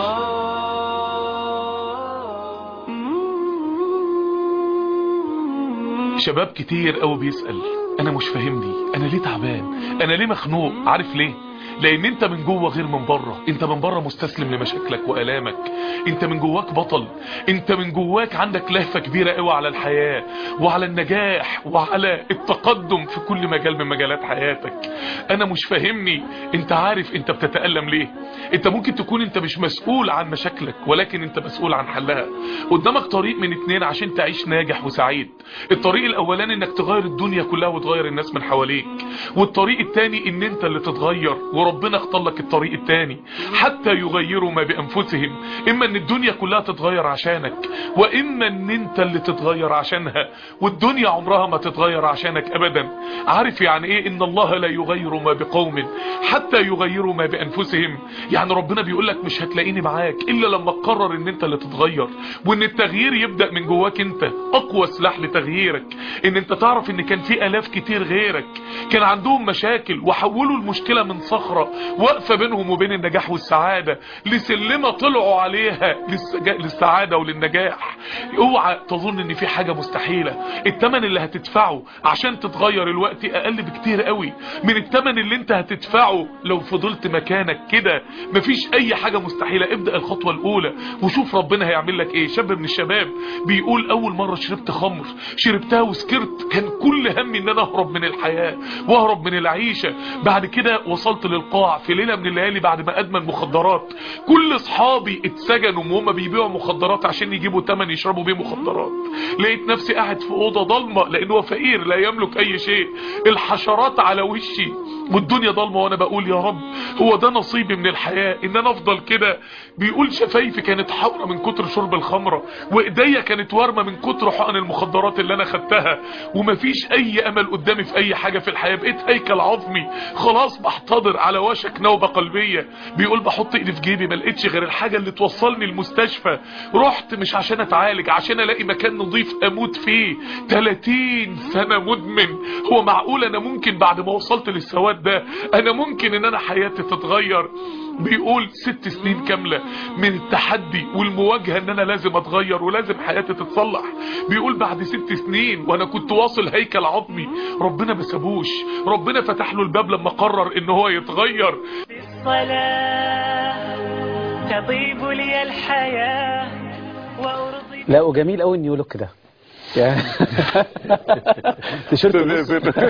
شباب كتير قوي بيسأل انا مش فاهمني انا ليه تعبان انا ليه مخنوق عارف ليه لان انت من جوه غير من بره انت من بره مستسلم لمشاكلك والامك انت من جواك بطل انت من جواك عندك لهفة كبيرة قوي على الحياة وعلى النجاح وعلى التقدم في كل مجال من مجالات حياتك انا مش فاهمني انت عارف انت بتتألم ليه انت ممكن تكون انت مش مسؤول عن مشاكلك ولكن انت مسؤول عن حلها قدامك طريق من اتنين عشان تعيش ناجح وسعيد الطريق الاولاني انك تغير الدنيا كلها وتغير الناس من حواليك والطريق التاني ان انت اللي تتغير وربنا اختار لك الطريق التاني حتى يغيروا ما بانفسهم اما ان الدنيا كلها تتغير عشانك واما ان انت اللي تتغير عشانها والدنيا عمرها ما تتغير عشانك ابدا عارف يعني ايه ان الله لا يغير ما بقوم حتى يغيروا ما بانفسهم يعني ربنا بيقول لك مش هتلاقيني معاك الا لما تقرر ان انت اللي تتغير وان التغيير يبدأ من جواك انت اقوى سلاح لتغييرك ان انت تعرف ان كان في الاف كتير غيرك كان عندهم مشاكل وحولوا المشكلة من صخرة واقفة بينهم وبين النجاح والسعادة لسلمة طلعوا عليها للسجا- للسعادة وللنجاح اوعى تظن ان في حاجة مستحيلة التمن اللي هتدفعه عشان تتغير الوقت اقل بكتير قوي من التمن اللي انت هتدفعه لو فضلت مكانك كده مفيش اي حاجة مستحيلة ابدأ الخطوة الاولى وشوف ربنا هيعمل لك ايه شاب من الشباب بيقول اول مرة شربت خمر شربتها وسكرت كان كل همي ان انا اهرب من الحياة واهرب من العيشة بعد كده وصلت للقاع في ليلة من الليالي بعد ما ادمن مخدرات كل اصحابي اتسجنوا وهم بيبيعوا مخدرات عشان يجيبوا تمن يشربوا بيه مخدرات لقيت نفسي قاعد في اوضه ضلمه لانه فقير لا يملك اي شيء الحشرات على وشي والدنيا ضلمه وانا بقول يا رب هو ده نصيبي من الحياه ان انا افضل كده بيقول شفايفي كانت حمرا من كتر شرب الخمره وايديا كانت وارمه من كتر حقن المخدرات اللي انا خدتها ومفيش اي امل قدامي في اي حاجه في الحياه بقيت هيكل عظمي خلاص بحتضر على وشك نوبه قلبيه بيقول بحط ايدي في جيبي ما لقيتش غير الحاجه اللي توصلني المستشفى رحت مش عشان اتعالج عشان الاقي مكان نظيف اموت فيه 30 سنه مدمن هو معقول انا ممكن بعد ما وصلت للسواد ده انا ممكن ان انا حياتي تتغير بيقول ست سنين كاملة من التحدي والمواجهة ان انا لازم اتغير ولازم حياتي تتصلح بيقول بعد ست سنين وانا كنت واصل هيكل عظمي ربنا ما سابوش ربنا فتح له الباب لما قرر ان هو يتغير بالصلاة تطيب لي الحياة وأرضي لا وجميل قوي النيو لوك ده يعني تيشيرت نص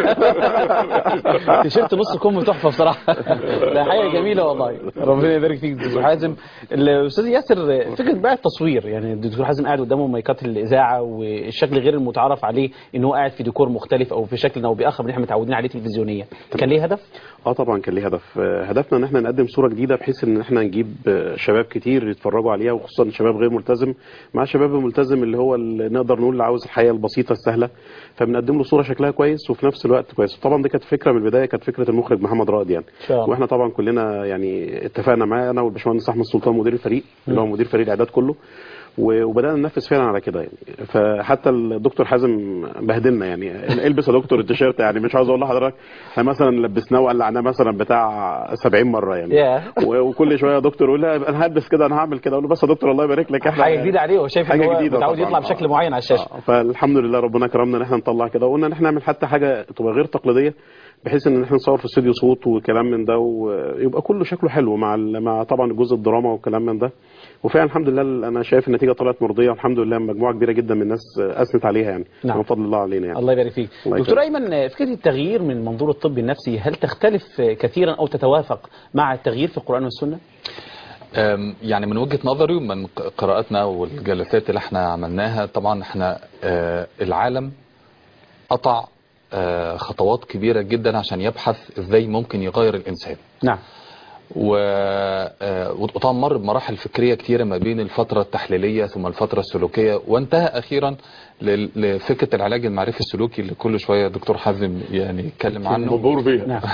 تيشيرت نص كم تحفه بصراحه ده حاجه جميله والله ربنا يبارك فيك دكتور حازم الاستاذ ياسر فكره بقى التصوير يعني الدكتور حازم قاعد قدامه مايكات الاذاعه والشكل غير المتعارف عليه ان هو قاعد في ديكور مختلف او في شكل او باخر من احنا متعودين عليه تلفزيونيا كان ليه هدف اه طبعا كان ليه هدف آه، هدفنا ان احنا نقدم صوره جديده بحيث ان احنا نجيب آه، شباب كتير يتفرجوا عليها وخصوصا شباب غير ملتزم مع شباب الملتزم اللي هو اللي نقدر نقول اللي عاوز الحياه البسيطه السهله فبنقدم له صوره شكلها كويس وفي نفس الوقت كويس طبعا دي كانت فكره من البدايه كانت فكره المخرج محمد رائد يعني شاء الله. واحنا طبعا كلنا يعني اتفقنا معاه انا والباشمهندس احمد سلطان مدير الفريق اللي هو مدير فريق الاعداد كله و- وبدانا ننفذ فعلا على كده يعني فحتى الدكتور حازم بهدلنا يعني البس يا دكتور التيشيرت يعني مش عاوز اقول لحضرتك احنا مثلا لبسناه وقلعناه مثلا بتاع 70 مره يعني ياه. و- وكل شويه يا دكتور يقول لا انا هلبس كده انا هعمل كده اقول له بس يا دكتور الله يبارك لك احنا حاجه جديده عليه وشايف ان حاجة هو جديدة متعود طبعاً. يطلع بشكل معين على الشاشه آه، فالحمد لله ربنا كرمنا ان احنا نطلع كده وقلنا ان احنا نعمل حتى حاجه تبقى غير تقليديه بحيث ان احنا نصور في استوديو صوت وكلام من ده ويبقى كله شكله حلو مع ال- مع طبعا الجزء الدراما والكلام من ده وفعلا الحمد لله انا شايف النتيجه طلعت مرضيه والحمد لله مجموعه كبيره جدا من الناس اثنت عليها يعني نعم. من فضل الله علينا يعني الله يبارك فيك الله دكتور يكرمك. ايمن فكره التغيير من المنظور الطبي النفسي هل تختلف كثيرا او تتوافق مع التغيير في القران والسنه أم، يعني من وجهة نظري ومن ق- قراءاتنا والجلسات اللي احنا عملناها طبعا احنا آه، العالم قطع آه، خطوات كبيرة جدا عشان يبحث ازاي ممكن يغير الانسان نعم و- آه، وطبعا مر بمراحل فكرية كتيرة ما بين الفترة التحليلية ثم الفترة السلوكية وانتهى أخيرا لل- لفكرة العلاج المعرفي السلوكي اللي كل شوية دكتور حازم يعني يتكلم عنه مبهور بيها نعم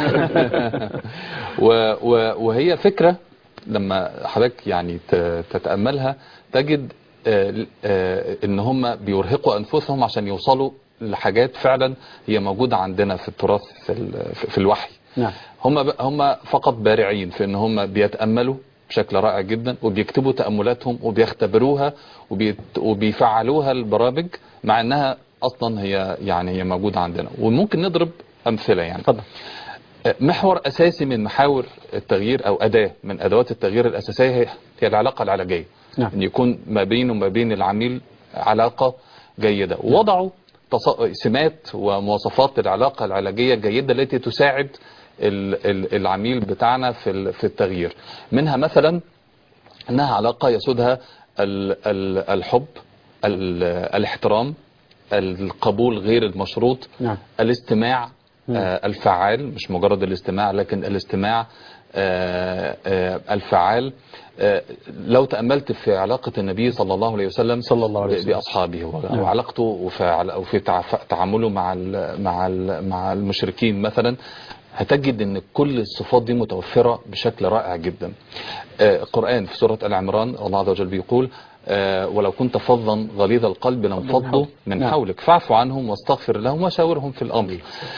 و و وهي فكرة لما حضرتك يعني ت- تتأملها تجد آه، آه، ان هم بيرهقوا انفسهم عشان يوصلوا لحاجات فعلا هي موجودة عندنا في التراث في, ال- في الوحي نعم هم ب- هم فقط بارعين في ان هم بيتاملوا بشكل رائع جدا وبيكتبوا تاملاتهم وبيختبروها وبيت وبيفعلوها البرامج مع انها اصلا هي يعني هي موجوده عندنا وممكن نضرب امثله يعني اتفضل محور اساسي من محاور التغيير او اداه من ادوات التغيير الاساسيه هي هي العلاقه العلاجيه نعم. ان يكون ما بينه وما بين العميل علاقه جيده ووضعوا تص- سمات ومواصفات العلاقه العلاجيه الجيده التي تساعد ال- ال- العميل بتاعنا في ال- في التغيير منها مثلا انها علاقه يسودها ال- ال- الحب ال- الاحترام القبول غير المشروط نعم. الاستماع آه، الفعال مش مجرد الاستماع لكن الاستماع آه، آه، الفعال آه، لو تأملت في علاقة النبي صلى الله عليه وسلم صلى الله عليه ب- وسلم. بأصحابه و- نعم. وعلاقته وفي عل- وفي تع- تعامله مع ال- مع ال- مع المشركين مثلا هتجد ان كل الصفات دي متوفرة بشكل رائع جدا آه، القرآن في سورة آل عمران الله عز وجل بيقول آه، ولو كنت فظا غليظ القلب لانفضوا من نعم. حولك فاعف عنهم واستغفر لهم وشاورهم في الأمر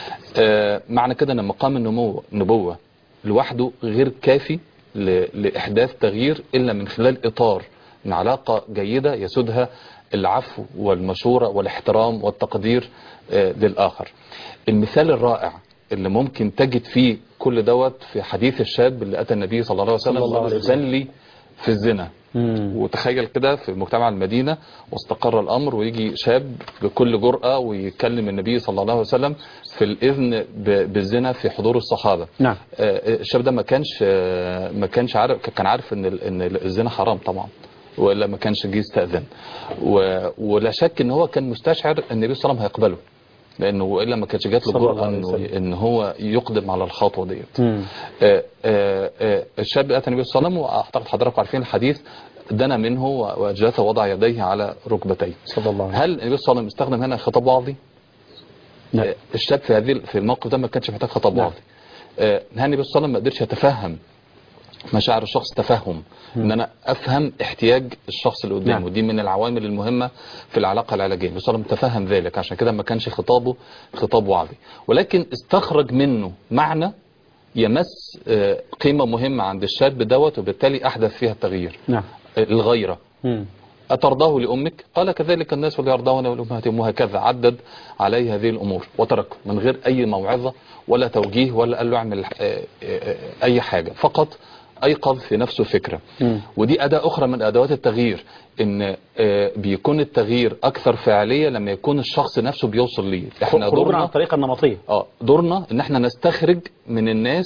آه، معنى كده ان مقام النمو النبوة لوحده غير كافي ل- لإحداث تغيير إلا من خلال إطار من علاقة جيدة يسودها العفو والمشورة والاحترام والتقدير آه، للآخر المثال الرائع اللي ممكن تجد فيه كل دوت في حديث الشاب اللي أتى النبي صلى الله عليه وسلم صلى الله عليه وسلم. يسلي في الزنا مم. وتخيل كده في مجتمع المدينة واستقر الأمر ويجي شاب بكل جرأة ويكلم النبي صلى الله عليه وسلم في الإذن ب- بالزنا في حضور الصحابة نعم. آه، الشاب ده ما كانش آه، ما كانش عارف كان عارف ان ال- ان الزنا حرام طبعا ولا ما كانش جه يستأذن و- ولا شك ان هو كان مستشعر ان النبي صلى الله عليه وسلم هيقبله لانه والا ما كانش جات له صلى الله جرأة عليه انه وسلم. ان هو يقدم على الخطوه ديت مم. آه، آه، آه، الشاب اتى النبي صلى الله عليه وسلم واعتقد حضراتكم عارفين الحديث دنا منه واجلس وضع يديه على ركبتيه صلى الله عليه وسلم هل النبي صلى الله عليه وسلم استخدم هنا خطاب وعظي؟ نعم. آه، الشاب في هذه في الموقف ده ما كانش محتاج خطاب نعم. وعظي آه، هل النبي صلى الله عليه وسلم ما قدرش يتفهم مشاعر الشخص تفهم ان انا افهم احتياج الشخص اللي قدامه نعم. دي من العوامل المهمه في العلاقه العلاجيه النبي صلى الله عليه وسلم تفهم ذلك عشان كده ما كانش خطابه خطاب وعظي ولكن استخرج منه معنى يمس آه، قيمه مهمه عند الشاب دوت وبالتالي احدث فيها التغيير نعم آه، الغيره مم. أترضاه لأمك قال كذلك الناس ليرضون لأمهاتهم وهكذا عدد عليه هذه الأمور وتركه من غير أي موعظة ولا توجيه ولا قال له اعمل آه، آه، أي حاجة فقط أيقظ في نفسه فكرة مم. ودي أداة أخرى من أدوات التغيير إن آه، بيكون التغيير أكثر فعالية لما يكون الشخص نفسه بيوصل ليه إحنا خروجنا عن دورنا الطريقة النمطية اه دورنا ان احنا نستخرج من الناس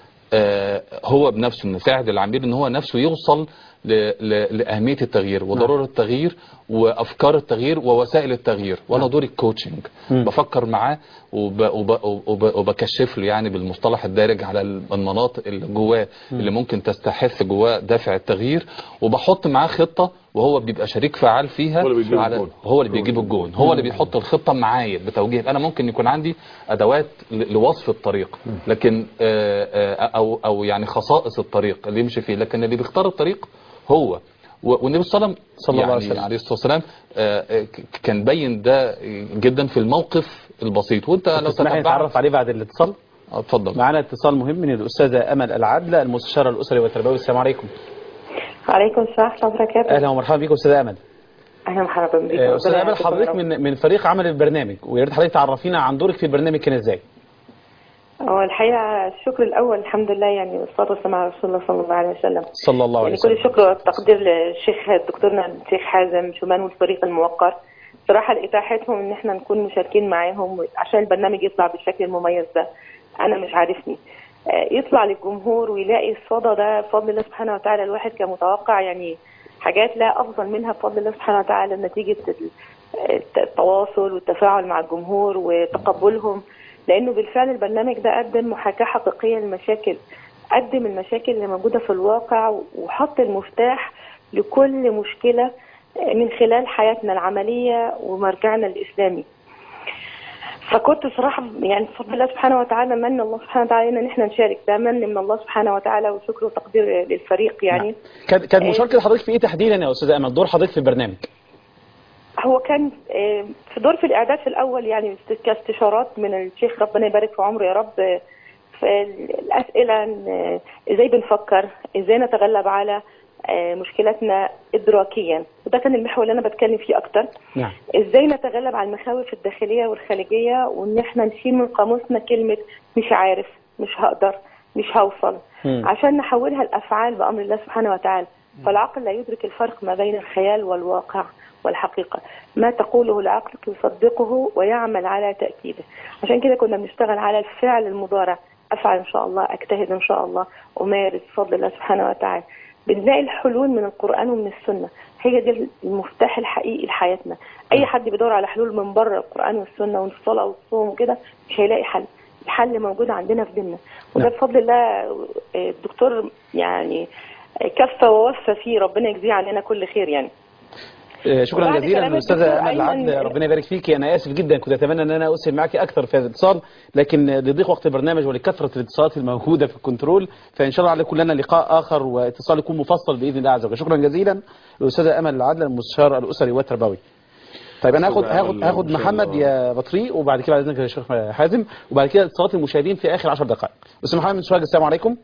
آه هو بنفسه نساعد العميل ان هو نفسه يوصل ل ل لأهمية التغيير وضرورة التغيير وأفكار التغيير ووسائل التغيير وأنا دوري الكوتشنج مم. بفكر معاه وب وب وب وبكشف له يعني بالمصطلح الدارج على المناطق اللي جواه اللي ممكن تستحث جواه دافع التغيير وبحط معاه خطة وهو بيبقى شريك فعال فيها هو اللي بيجيب على- الجون. هو اللي بيجيب الجون هو اللي بيحط الخطه معايا بتوجيه انا ممكن يكون عندي ادوات ل- لوصف الطريق لكن آه، آه، او او يعني خصائص الطريق اللي يمشي فيه لكن اللي بيختار الطريق هو و- والنبي صلى الله عليه وسلم صلى الله عليه يعني وسلم. عليه الصلاه والسلام آه، آه، ك- كان بين ده جدا في الموقف البسيط وانت لو تسمح لي تتبعت نتعرف عليه بعد الاتصال آه، اتفضل معنا اتصال مهم من الأستاذة أمل العدلة المستشارة الأسري والتربوي السلام عليكم وعليكم السلام ورحمة الله وبركاته أهلا ومرحبا بكم أستاذة أمل أهلا مرحبا بك آه، أستاذة ربنا أمل يعافيكم حضرتك يا رب. من من فريق عمل البرنامج ويا ريت حضرتك تعرفينا عن دورك في البرنامج كان إزاي هو الحقيقة الشكر الأول الحمد لله يعني والصلاة والسلام على رسول الله صلى الله عليه وسلم صلى الله عليه يعني كل وسلم الشكر والتقدير للشيخ دكتورنا الشيخ حازم شومان والفريق الموقر صراحة لإتاحتهم إن إحنا نكون مشاركين معاهم عشان البرنامج يطلع بالشكل المميز ده أنا مش عارفني آه، يطلع للجمهور ويلاقي الصدى ده بفضل الله سبحانه وتعالى الواحد كان متوقع يعني حاجات لا أفضل منها بفضل الله سبحانه وتعالى نتيجة ال- الت- التواصل والتفاعل مع الجمهور وتقبلهم لأنه بالفعل البرنامج ده قدم محاكاة حقيقية للمشاكل قدم المشاكل اللي موجودة في الواقع وحط المفتاح لكل مشكلة من خلال حياتنا العملية ومرجعنا الإسلامي فكنت صراحة يعني بفضل الله سبحانه وتعالى من الله سبحانه وتعالى ان احنا نشارك ده من من الله سبحانه وتعالى وشكر وتقدير للفريق يعني كان كان مشاركة حضرتك في إيه تحديدا يا أستاذة أمل دور حضرتك في البرنامج هو كان آه، في دور في الإعداد في الأول يعني است- كاستشارات من الشيخ ربنا يبارك في عمره يا رب آه، في الأسئلة آه، إزاي بنفكر إزاي نتغلب على آه، مشكلاتنا إدراكيا وده كان المحور اللي أنا بتكلم فيه أكتر نعم ازاي نتغلب على المخاوف الداخليه والخارجيه وان احنا نشيل من قاموسنا كلمه مش عارف مش هقدر مش هوصل مم. عشان نحولها لافعال بامر الله سبحانه وتعالى فالعقل لا يدرك الفرق ما بين الخيال والواقع والحقيقه ما تقوله العقل يصدقه ويعمل على تاكيده عشان كده كنا بنشتغل على الفعل المضارع افعل ان شاء الله اجتهد ان شاء الله امارس بفضل الله سبحانه وتعالى بنلاقي الحلول من القران ومن السنه هي دي المفتاح الحقيقي لحياتنا اي حد بيدور على حلول من بره القران والسنه والصلاه والصوم وكده مش هيلاقي حل الحل موجود عندنا في ديننا وده نعم. بفضل الله آه، الدكتور يعني آه، كفى ووفى فيه ربنا يجزيه علينا كل خير يعني آه، شكرا وبعد جزيلا كلام الاستاذه الدكتور امل أيمن- العدل ربنا يبارك فيكي انا اسف جدا كنت اتمنى ان انا اسهل معك اكثر في هذا الاتصال لكن لضيق وقت البرنامج ولكثره الاتصالات الموجوده في الكنترول فان شاء الله على كلنا لقاء اخر واتصال يكون مفصل باذن الله عز وجل شكرا جزيلا الاستاذه امل العدل المستشار الاسري والتربوي طيب انا هاخد أستاذة هاخد أمل هاخد إن شاء محمد الله. يا بطريق وبعد كده بعد اذنك يا شيخ حازم وبعد كده اتصالات المشاهدين في اخر 10 دقائق استاذ محمد من سوهاج السلام عليكم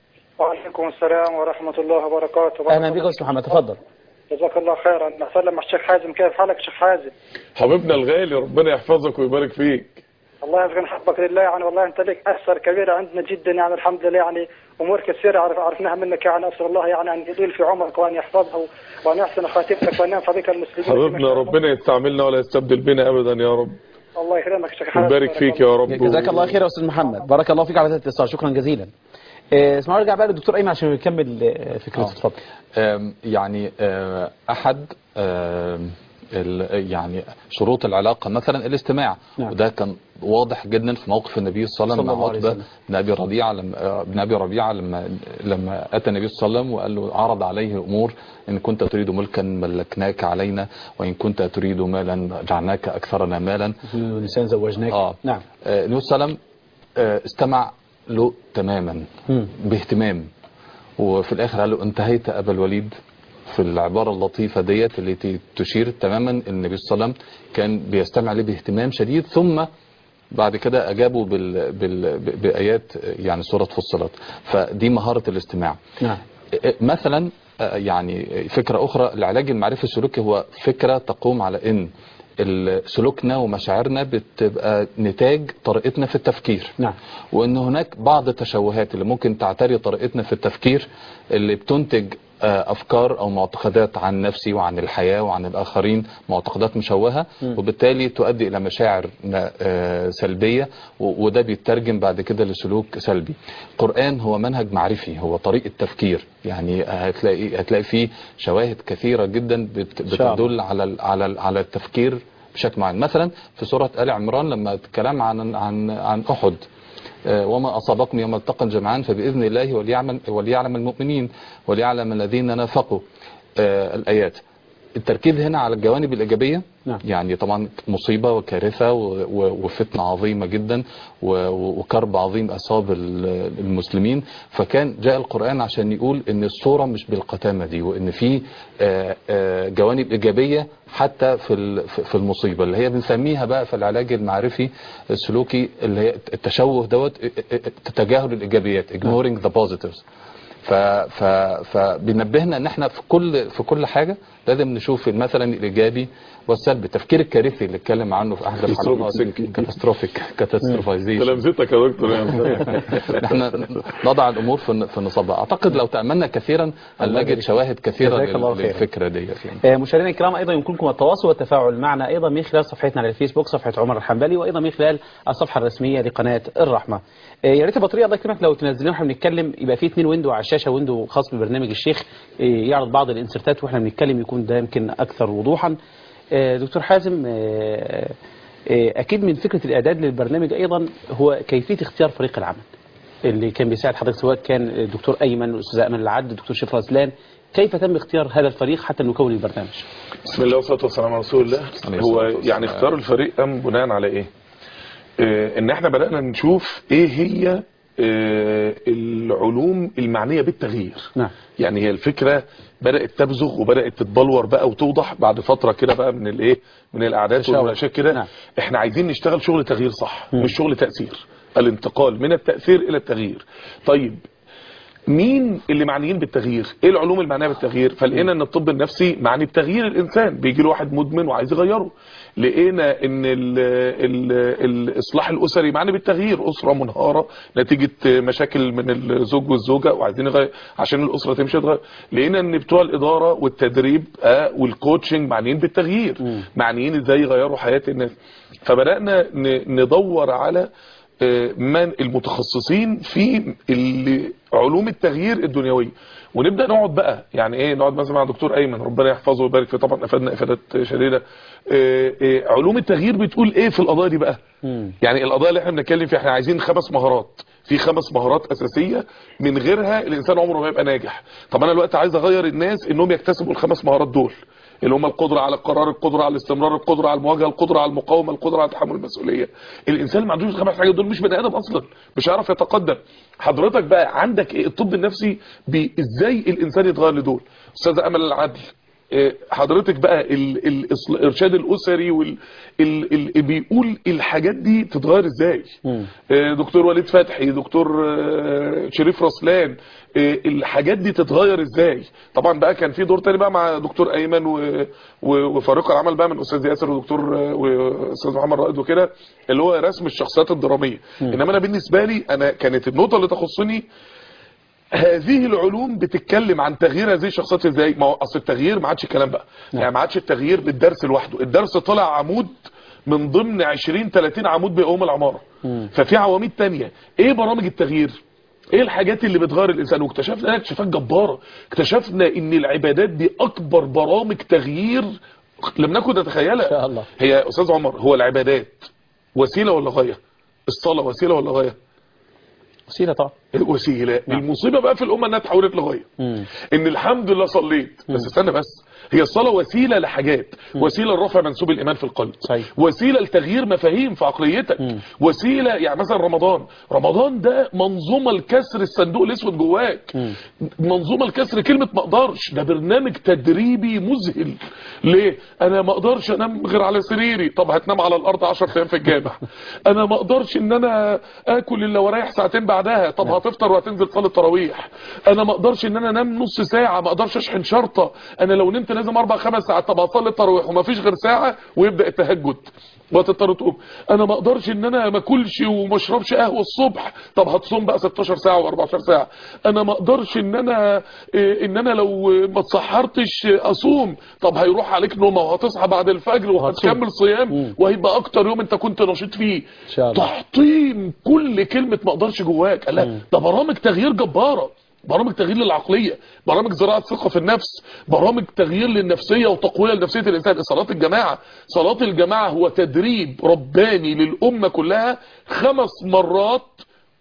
وعليكم السلام ورحمة الله وبركاته اهلا بك يا استاذ محمد تفضل جزاك الله خيرا أسلم على الشيخ حازم كيف حالك شيخ حازم حبيبنا الغالي ربنا يحفظك ويبارك فيك الله يرزقنا حبك لله يعني والله أنت لك أثر كبير عندنا جدا يعني الحمد لله يعني أمور كثيرة عرف عرفناها منك يعني أسأل الله يعني أن يطيل في عمرك وأن يحفظها وأن يحسن خاتمتك وأن ينفع بك المسلمين حبيبنا ربنا يستعملنا ولا يستبدل بنا ابدا يا رب الله يكرمك شيخ حازم ويبارك فيك يا رب جزاك الله خير يا استاذ محمد بارك الله فيك على هذا الاتصال شكرا جزيلا آه، اسمعوا ارجع بقى للدكتور ايمن عشان يكمل آه، فكرته آه. اتفضل آم، يعني آه، احد آم، ال- يعني شروط العلاقه مثلا الاستماع نعم. وده كان واضح جدا في موقف النبي صلى الله عليه صلى وسلم الله مع عليه عتبه وسلم. بن ابي ربيعه لما آه، بن ابي ربيعه لما لما اتى النبي صلى الله عليه وسلم وقال له عرض عليه امور ان كنت تريد ملكا ملكناك علينا وان كنت تريد مالا جعلناك اكثرنا مالا لسان زوجناك اه نعم آه، النبي صلى الله عليه وسلم آه، استمع له تماما مم. باهتمام وفي الاخر قال له انتهيت ابا الوليد في العبارة اللطيفة ديت التي تشير تماما ان النبي صلى الله عليه وسلم كان بيستمع ليه باهتمام شديد ثم بعد كده اجابوا بال... بال... بايات يعني سورة فصلت فدي مهارة الاستماع نعم مثلا آه، يعني فكرة أخرى العلاج المعرفي السلوكي هو فكرة تقوم على إن ال- سلوكنا ومشاعرنا بتبقى نتاج طريقتنا في التفكير نعم وان هناك بعض التشوهات اللي ممكن تعتري طريقتنا في التفكير اللي بتنتج آه، افكار او معتقدات عن نفسي وعن الحياه وعن الاخرين معتقدات مشوهه وبالتالي تؤدي الى مشاعر آه، سلبيه و- وده بيترجم بعد كده لسلوك سلبي. القران هو منهج معرفي هو طريقه تفكير يعني هتلاقي هتلاقي فيه شواهد كثيره جدا بت- شاء الله. بتدل على ال- على ال- على التفكير بشكل معين مثلا في سوره ال عمران لما الكلام عن عن عن احد آه، وما أصابكم يوم التقى الجمعان فبإذن الله وليعمل وليعلم المؤمنين وليعلم الذين نافقوا آه، الآيات التركيز هنا على الجوانب الإيجابية نعم. يعني طبعا مصيبة وكارثة و- و- وفتنة عظيمة جدا و- و- وكرب عظيم أصاب ال- المسلمين فكان جاء القرآن عشان يقول إن الصورة مش بالقتامة دي وإن في آه، آه، جوانب إيجابية حتى في ال- في في المصيبة اللي هي بنسميها بقى في العلاج المعرفي السلوكي اللي هي التشوه دوت تجاهل الإيجابيات ignoring the positives ف ف فبينبهنا ان احنا في كل في كل حاجه لازم نشوف مثلا الايجابي والسلبي التفكير الكارثي اللي اتكلم عنه في احد الحلقات Catastrophic. كاتاستروفيك كاتاستروفايزيشن تلامذتك يا دكتور يعني احنا نضع الامور في في نصابها اعتقد لو تاملنا كثيرا هنجد شواهد كثيره جزاك الله لل- خيرا. للفكره ديت يعني آه، مشاهدينا الكرام ايضا يمكنكم التواصل والتفاعل معنا ايضا من خلال صفحتنا على الفيسبوك صفحه عمر الحنبلي وايضا من خلال الصفحه الرسميه لقناه الرحمه. آه، يا ريت البطاريه الله يكرمك لو تنزلين واحنا بنتكلم يبقى في اثنين ويندو على الشاشه ويندو خاص ببرنامج الشيخ آه، يعرض بعض الانسرتات واحنا بنتكلم يكون ده يمكن اكثر وضوحا. آه، دكتور حازم آه، آه، اكيد من فكره الاعداد للبرنامج ايضا هو كيفيه اختيار فريق العمل. اللي كان بيساعد حضرتك سواء كان الدكتور ايمن الاستاذ امل العد الدكتور شيف رزلان كيف تم اختيار هذا الفريق حتى نكون البرنامج بسم الله والصلاه والسلام على رسول الله عليه هو الصلاة والسلام. يعني اختار الفريق قام بناء على ايه آه، ان احنا بدانا نشوف ايه هي آه، العلوم المعنيه بالتغيير نعم يعني هي الفكره بدات تبزغ وبدات تتبلور بقى وتوضح بعد فتره كده بقى من الايه من الاعداد تشاور. والمناقشات كده نعم. احنا عايزين نشتغل شغل تغيير صح مش شغل تاثير الانتقال من التاثير الى التغيير طيب مين اللي معنيين بالتغيير ايه العلوم المعنيه بالتغيير فلقينا ان الطب النفسي معني بتغيير الانسان بيجي له واحد مدمن وعايز يغيره لقينا ان ال ال الاصلاح الاسري معني بالتغيير اسره منهاره نتيجه مشاكل من الزوج والزوجه وعايزين يغير عشان الاسره تمشي تغير لقينا ان بتوع الاداره والتدريب آه والكوتشنج معنيين بالتغيير معنيين ازاي يغيروا حياه الناس فبدانا ن- ندور على آه، من المتخصصين في ال- علوم التغيير الدنيويه ونبدا نقعد بقى يعني ايه نقعد مثلا مع دكتور ايمن ربنا يحفظه ويبارك فيه طبعا افادنا افادات شديده آه، آه، علوم التغيير بتقول ايه في القضايا دي بقى يعني القضايا اللي احنا بنتكلم فيها احنا عايزين خمس مهارات في خمس مهارات اساسيه من غيرها الانسان عمره ما يبقى ناجح طب انا دلوقتي عايز اغير الناس انهم يكتسبوا الخمس مهارات دول اللي هم القدرة على القرار القدرة على الاستمرار القدرة على المواجهة القدرة على المقاومة القدرة على تحمل المسؤولية الإنسان اللي ما عندوش الخمس حاجات دول مش بني آدم أصلا مش هيعرف يتقدم حضرتك بقى عندك إيه الطب النفسي بي- إزاي الإنسان يتغير لدول أستاذة أمل العدل إيه، حضرتك بقى ال- ال- الإصل- الارشاد الاسري وال ال ال بيقول الحاجات دي تتغير ازاي إيه، دكتور وليد فتحي دكتور آه، شريف رسلان إيه، الحاجات دي تتغير ازاي طبعا بقى كان في دور تاني بقى مع دكتور ايمن و- و- وفريق العمل بقى من استاذ ياسر ودكتور آه، واستاذ محمد رائد وكده اللي هو رسم الشخصيات الدراميه انما انا بالنسبه لي انا كانت النقطه اللي تخصني هذه العلوم بتتكلم عن تغيير هذه الشخصيات ازاي ما هو اصل التغيير ما عادش الكلام بقى يعني ما عادش التغيير بالدرس لوحده الدرس طلع عمود من ضمن 20 30 عمود بيقوم العماره ففي عواميد تانية ايه برامج التغيير ايه الحاجات اللي بتغير الانسان واكتشفنا اكتشافات جباره اكتشفنا ان العبادات دي اكبر برامج تغيير لم نكن نتخيلها إن شاء الله. هي استاذ عمر هو العبادات وسيله ولا غايه الصلاه وسيله ولا غايه وسيله طبعا وسيله المصيبه بقى في الامه انها اتحولت لغايه مم. ان الحمد لله صليت بس استنى بس هي الصلاه وسيله لحاجات وسيله لرفع منسوب الايمان في القلب صحيح. وسيله لتغيير مفاهيم في عقليتك وسيله يعني مثلا رمضان رمضان ده منظومه لكسر الصندوق الاسود جواك منظومه لكسر كلمه ما اقدرش ده برنامج تدريبي مذهل ليه انا ما اقدرش انام غير على سريري طب هتنام على الارض 10 ايام في الجامع انا ما اقدرش ان انا اكل الا ورايح ساعتين بعدها طب هتفطر وهتنزل صلاه تراويح انا ما اقدرش ان انا انام نص ساعه ما اقدرش اشحن شرطه انا لو نمت لازم اربع خمس ساعات طب هصلي التراويح وما فيش غير ساعه ويبدا التهجد وتضطر تقوم انا ما اقدرش ان انا ما اكلش وما اشربش قهوه الصبح طب هتصوم بقى 16 ساعه و14 ساعه انا ما اقدرش ان انا إيه، ان انا لو ما اتسحرتش اصوم طب هيروح عليك نومه وهتصحى بعد الفجر وهتكمل صيام وهيبقى اكتر يوم انت كنت نشيط فيه إن شاء الله. تحطيم كل كلمه ما اقدرش جواك قال لا ده برامج تغيير جباره برامج تغيير للعقليه برامج زراعه ثقه في النفس برامج تغيير للنفسيه وتقويه لنفسيه الانسان صلاه الجماعه صلاه الجماعه هو تدريب رباني للامه كلها خمس مرات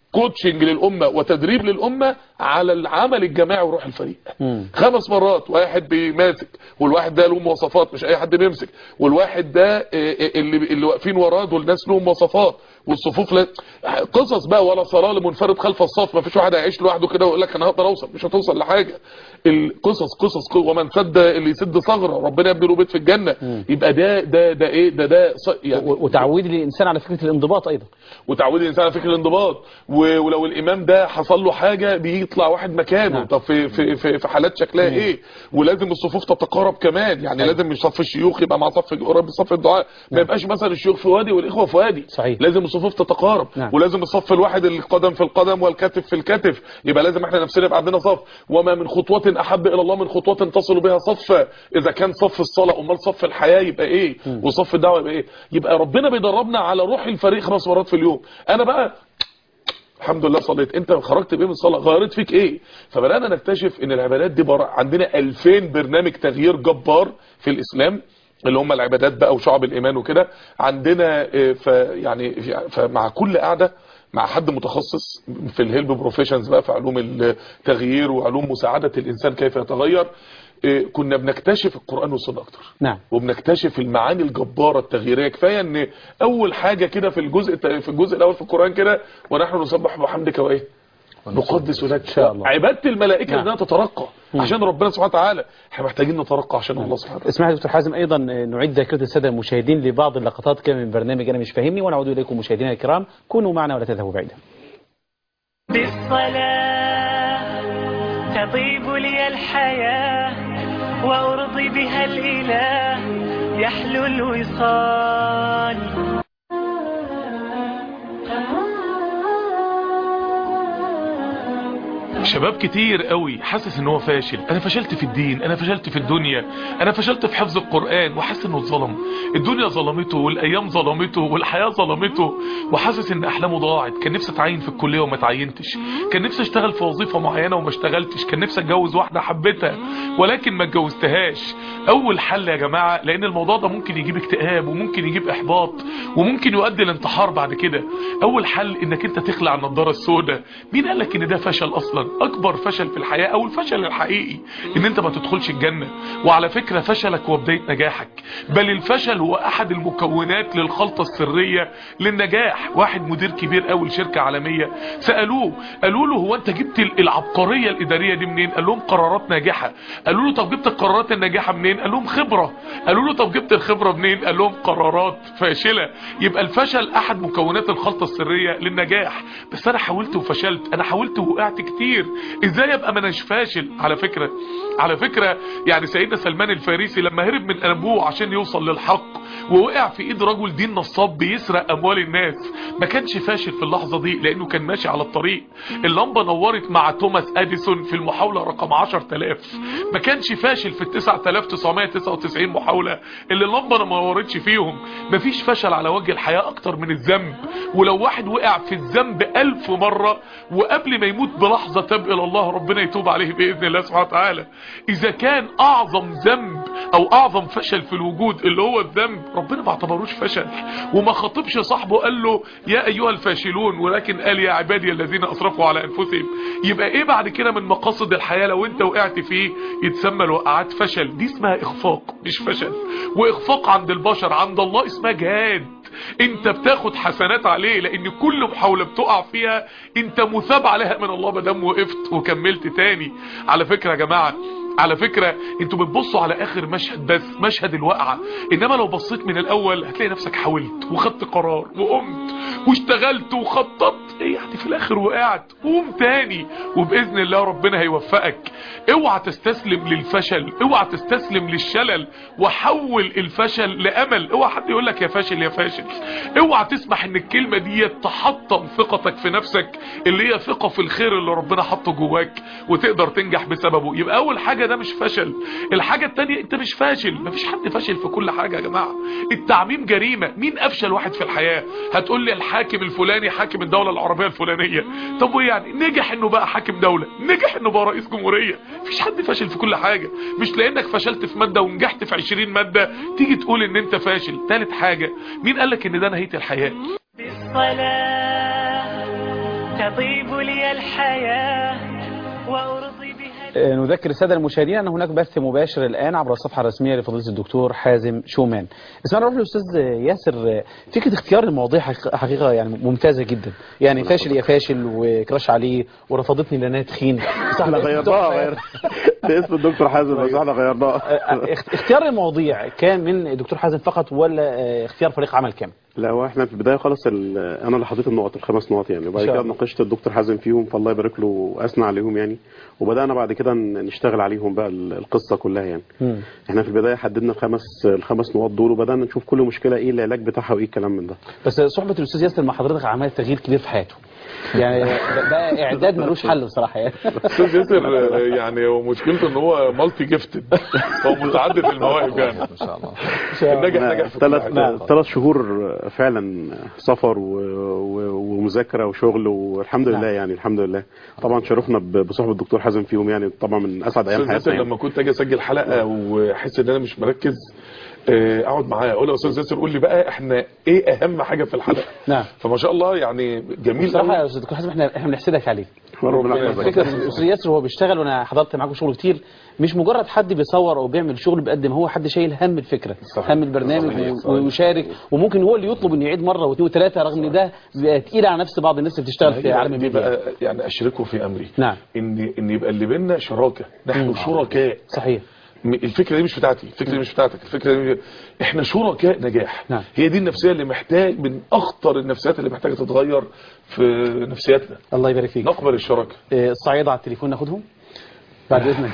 كوتشنج للامه وتدريب للامه على العمل الجماعي وروح الفريق خمس مرات واحد بيماسك والواحد ده له مواصفات مش اي حد بيمسك والواحد ده آه، آه، اللي اللي واقفين وراه دول ناس لهم مواصفات والصفوف لا قصص بقى ولا صلاه لمنفرد خلف الصف ما فيش واحد هيعيش لوحده كده ويقول لك انا هقدر اوصل مش هتوصل لحاجه القصص قصص ومن سد اللي يسد ثغره ربنا يبني له بيت في الجنه يبقى ده ده ده ايه ده ده ص- يعني و- وتعويد الانسان على فكره الانضباط ايضا وتعويد الانسان على فكر الانضباط و- ولو الامام ده حصل له حاجه بيطلع واحد مكانه نعم. طب في في في, في حالات شكلها ايه ولازم الصفوف تتقارب كمان يعني أيوة. لازم مش صف الشيوخ يبقى مع صف قريب من صف الدعاء ما يبقاش مثلا الشيوخ في وادي والاخوه في وادي صحيح. لازم الصفوف تتقارب نعم. ولازم الصف الواحد القدم في القدم والكتف في الكتف يبقى لازم احنا نفسنا يبقى عندنا صف وما من خطوه احب الى الله من خطوه تصل بها صف اذا كان صف الصلاه امال صف الحياه يبقى ايه وصف الدعوه يبقى ايه يبقى ربنا بيدربنا على روح الفريق خمس مرات في اليوم انا بقى الحمد لله صليت انت خرجت بايه من الصلاه غيرت فيك ايه فبدانا نكتشف ان العبادات دي بر... عندنا 2000 برنامج تغيير جبار في الاسلام اللي هم العبادات بقى وشعب الايمان وكده عندنا اه، ف يعني في- فمع كل قعده مع حد متخصص في الهيلب بروفيشنز بقى في علوم التغيير وعلوم مساعده الانسان كيف يتغير اه، كنا بنكتشف القران والسنه اكتر نعم وبنكتشف المعاني الجبارة التغييرية كفاية ان اول حاجة كده في الجزء في الجزء الاول في القرآن كده ونحن نسبح بحمدك وايه نقدس لك ان شاء الله. عبادة الملائكة نعم. انها تترقى عشان ربنا سبحانه وتعالى احنا محتاجين نترقى عشان الله سبحانه وتعالى اسمح لي دكتور حازم ايضا نعيد ذاكره الساده المشاهدين لبعض اللقطات كده من برنامج انا مش فاهمني ونعود اليكم مشاهدينا الكرام كونوا معنا ولا تذهبوا بعيدا بالصلاة تطيب لي الحياة وأرضي بها الإله يحلو الوصال شباب كتير قوي حاسس ان هو فاشل انا فشلت في الدين انا فشلت في الدنيا انا فشلت في حفظ القرآن وحاسس انه اتظلم الدنيا ظلمته والايام ظلمته والحياة ظلمته وحاسس ان احلامه ضاعت كان نفسي اتعين في الكلية وما اتعينتش كان نفسي اشتغل في وظيفة معينة وما اشتغلتش كان نفسي اتجوز واحدة حبيتها ولكن ما اتجوزتهاش اول حل يا جماعة لان الموضوع ده ممكن يجيب اكتئاب وممكن يجيب احباط وممكن يؤدي لانتحار بعد كده اول حل انك انت تخلع النضاره السوداء مين قال لك ان ده فشل اصلا اكبر فشل في الحياه او الفشل الحقيقي ان انت ما تدخلش الجنه وعلى فكره فشلك هو بدايه نجاحك بل الفشل هو احد المكونات للخلطه السريه للنجاح واحد مدير كبير قوي لشركه عالميه سالوه قالوا له هو انت جبت العبقريه الاداريه دي منين قال لهم قرارات ناجحه قالوا له طب جبت القرارات الناجحه منين قال لهم خبره قالوا له طب جبت الخبره منين قال لهم قرارات فاشله يبقى الفشل احد مكونات الخلطه السريه للنجاح بس انا حاولت وفشلت انا حاولت ووقعت كتير ازاي ابقى ما اناش فاشل على فكره على فكره يعني سيدنا سلمان الفارسي لما هرب من ابوه عشان يوصل للحق ووقع في ايد رجل دين نصاب بيسرق اموال الناس ما كانش فاشل في اللحظه دي لانه كان ماشي على الطريق اللمبه نورت مع توماس اديسون في المحاوله رقم 10000 ما كانش فاشل في ال 9999 محاوله اللي اللمبه ما نورتش فيهم مفيش فشل على وجه الحياه اكتر من الذنب ولو واحد وقع في الذنب ألف مره وقبل ما يموت بلحظه تاب الى الله ربنا يتوب عليه باذن الله سبحانه وتعالى اذا كان اعظم ذنب او اعظم فشل في الوجود اللي هو الذنب ربنا ما اعتبروش فشل وما خاطبش صاحبه قال له يا ايها الفاشلون ولكن قال يا عبادي الذين اسرفوا على انفسهم يبقى ايه بعد كده من مقاصد الحياه لو انت وقعت فيه يتسمى الوقعات فشل دي اسمها اخفاق مش فشل واخفاق عند البشر عند الله اسمها جهاد انت بتاخد حسنات عليه لان كل محاولة بتقع فيها انت مثاب عليها من الله مدام وقفت وكملت تاني على فكرة يا جماعة على فكرة انتوا بتبصوا على اخر مشهد بس مشهد الوقعة انما لو بصيت من الاول هتلاقي نفسك حاولت وخدت قرار وقمت واشتغلت وخططت ايه يعني في الاخر وقعت قوم تاني وباذن الله ربنا هيوفقك اوعى تستسلم للفشل اوعى تستسلم للشلل وحول الفشل لامل اوعى حد يقول لك يا فاشل يا فاشل اوعى تسمح ان الكلمة دي تحطم ثقتك في نفسك اللي هي ثقة في الخير اللي ربنا حطه جواك وتقدر تنجح بسببه يبقى اول حاجة ده مش فشل الحاجة التانية انت مش فاشل مفيش حد فاشل في كل حاجة يا جماعة التعميم جريمة مين افشل واحد في الحياة هتقول لي الحاكم الفلاني حاكم الدولة العربية الفلانية طب وايه يعني نجح انه بقى حاكم دولة نجح انه بقى رئيس جمهورية مفيش حد فاشل في كل حاجة مش لانك فشلت في مادة ونجحت في 20 مادة تيجي تقول ان انت فاشل ثالث حاجة مين قالك ان ده نهاية الحياة بالصلاة تطيب لي الحياة وأرضي بها آه، نذكر السادة المشاهدين أن هناك بث مباشر الآن عبر الصفحة الرسمية لفضيلة الدكتور حازم شومان اسمعنا نروح للأستاذ ياسر آه، فكرة اختيار المواضيع حقيقة- حقيقة يعني ممتازة جدا يعني فاشل يا فاشل وكراش عليه ورفضتني لأنها تخين صح احنا غيرناها غير ده اسم الدكتور حازم بس احنا غيرناها آه، اخت- اختيار المواضيع كان من الدكتور حازم فقط ولا آه، اختيار فريق عمل كامل لا هو احنا في البدايه خالص ال- انا اللي حطيت النقط الخمس نقط يعني وبعد إن شاء كده الله. ناقشت الدكتور حازم فيهم فالله يبارك له واثنى عليهم يعني وبدانا بعد كده ن- نشتغل عليهم بقى ال- القصه كلها يعني مم. احنا في البدايه حددنا الخمس الخمس نقط دول وبدانا نشوف كل مشكله ايه العلاج بتاعها وايه الكلام من ده بس صحبة الأستاذ ياسر مع حضرتك عملت تغيير كبير في حياته يعني ده ده إعداد ملوش حل بصراحة يعني استاذ ياسر آه، يعني هو مشكلته ان هو مالتي جيفتد هو متعدد المواهب يعني ما شاء الله نجح نجح في كل ثلاث حاجة. ثلاث شهور فعلا سفر و... و... ومذاكره وشغل والحمد لله يعني الحمد لله طبعا شرفنا ب- بصحبه الدكتور حازم فيهم يعني طبعا من اسعد ايام استاذ ياسر حياتنا يعني. لما كنت اجي اسجل حلقه واحس ان انا مش مركز آه، اقعد معاه اقول له يا استاذ ياسر قول لي بقى احنا ايه اهم حاجه في الحلقه نعم فما شاء الله يعني جميل بصراحة قوي يا أستاذ دكتور حازم احنا احنا بنحسدك عليه ربنا ربنا يحفظك. فكرة الأستاذ ياسر وهو بيشتغل وأنا حضرت معاكم شغل كتير مش مجرد حد بيصور أو بيعمل شغل بيقدم هو حد شايل هم الفكرة صحيح. هم البرنامج صحيح. و- ويشارك وممكن هو اللي يطلب إنه يعيد مرة واثنين وثلاثة رغم إن ده بيبقى تقيل على نفس بعض الناس اللي بتشتغل في عالم دي الميديا بقى يعني اشركه في امري نعم. ان ان يبقى اللي بيننا شراكه نحن شركاء صحيح م- الفكره دي مش بتاعتي الفكره دي مش بتاعتك الفكره دي مش... احنا شركاء نجاح نعم. هي دي النفسيه اللي محتاج من اخطر النفسيات اللي محتاجه تتغير في نفسياتنا الله يبارك فيك نقبل الشراكه آه، الصعيدة على التليفون ناخدهم بعد إذنك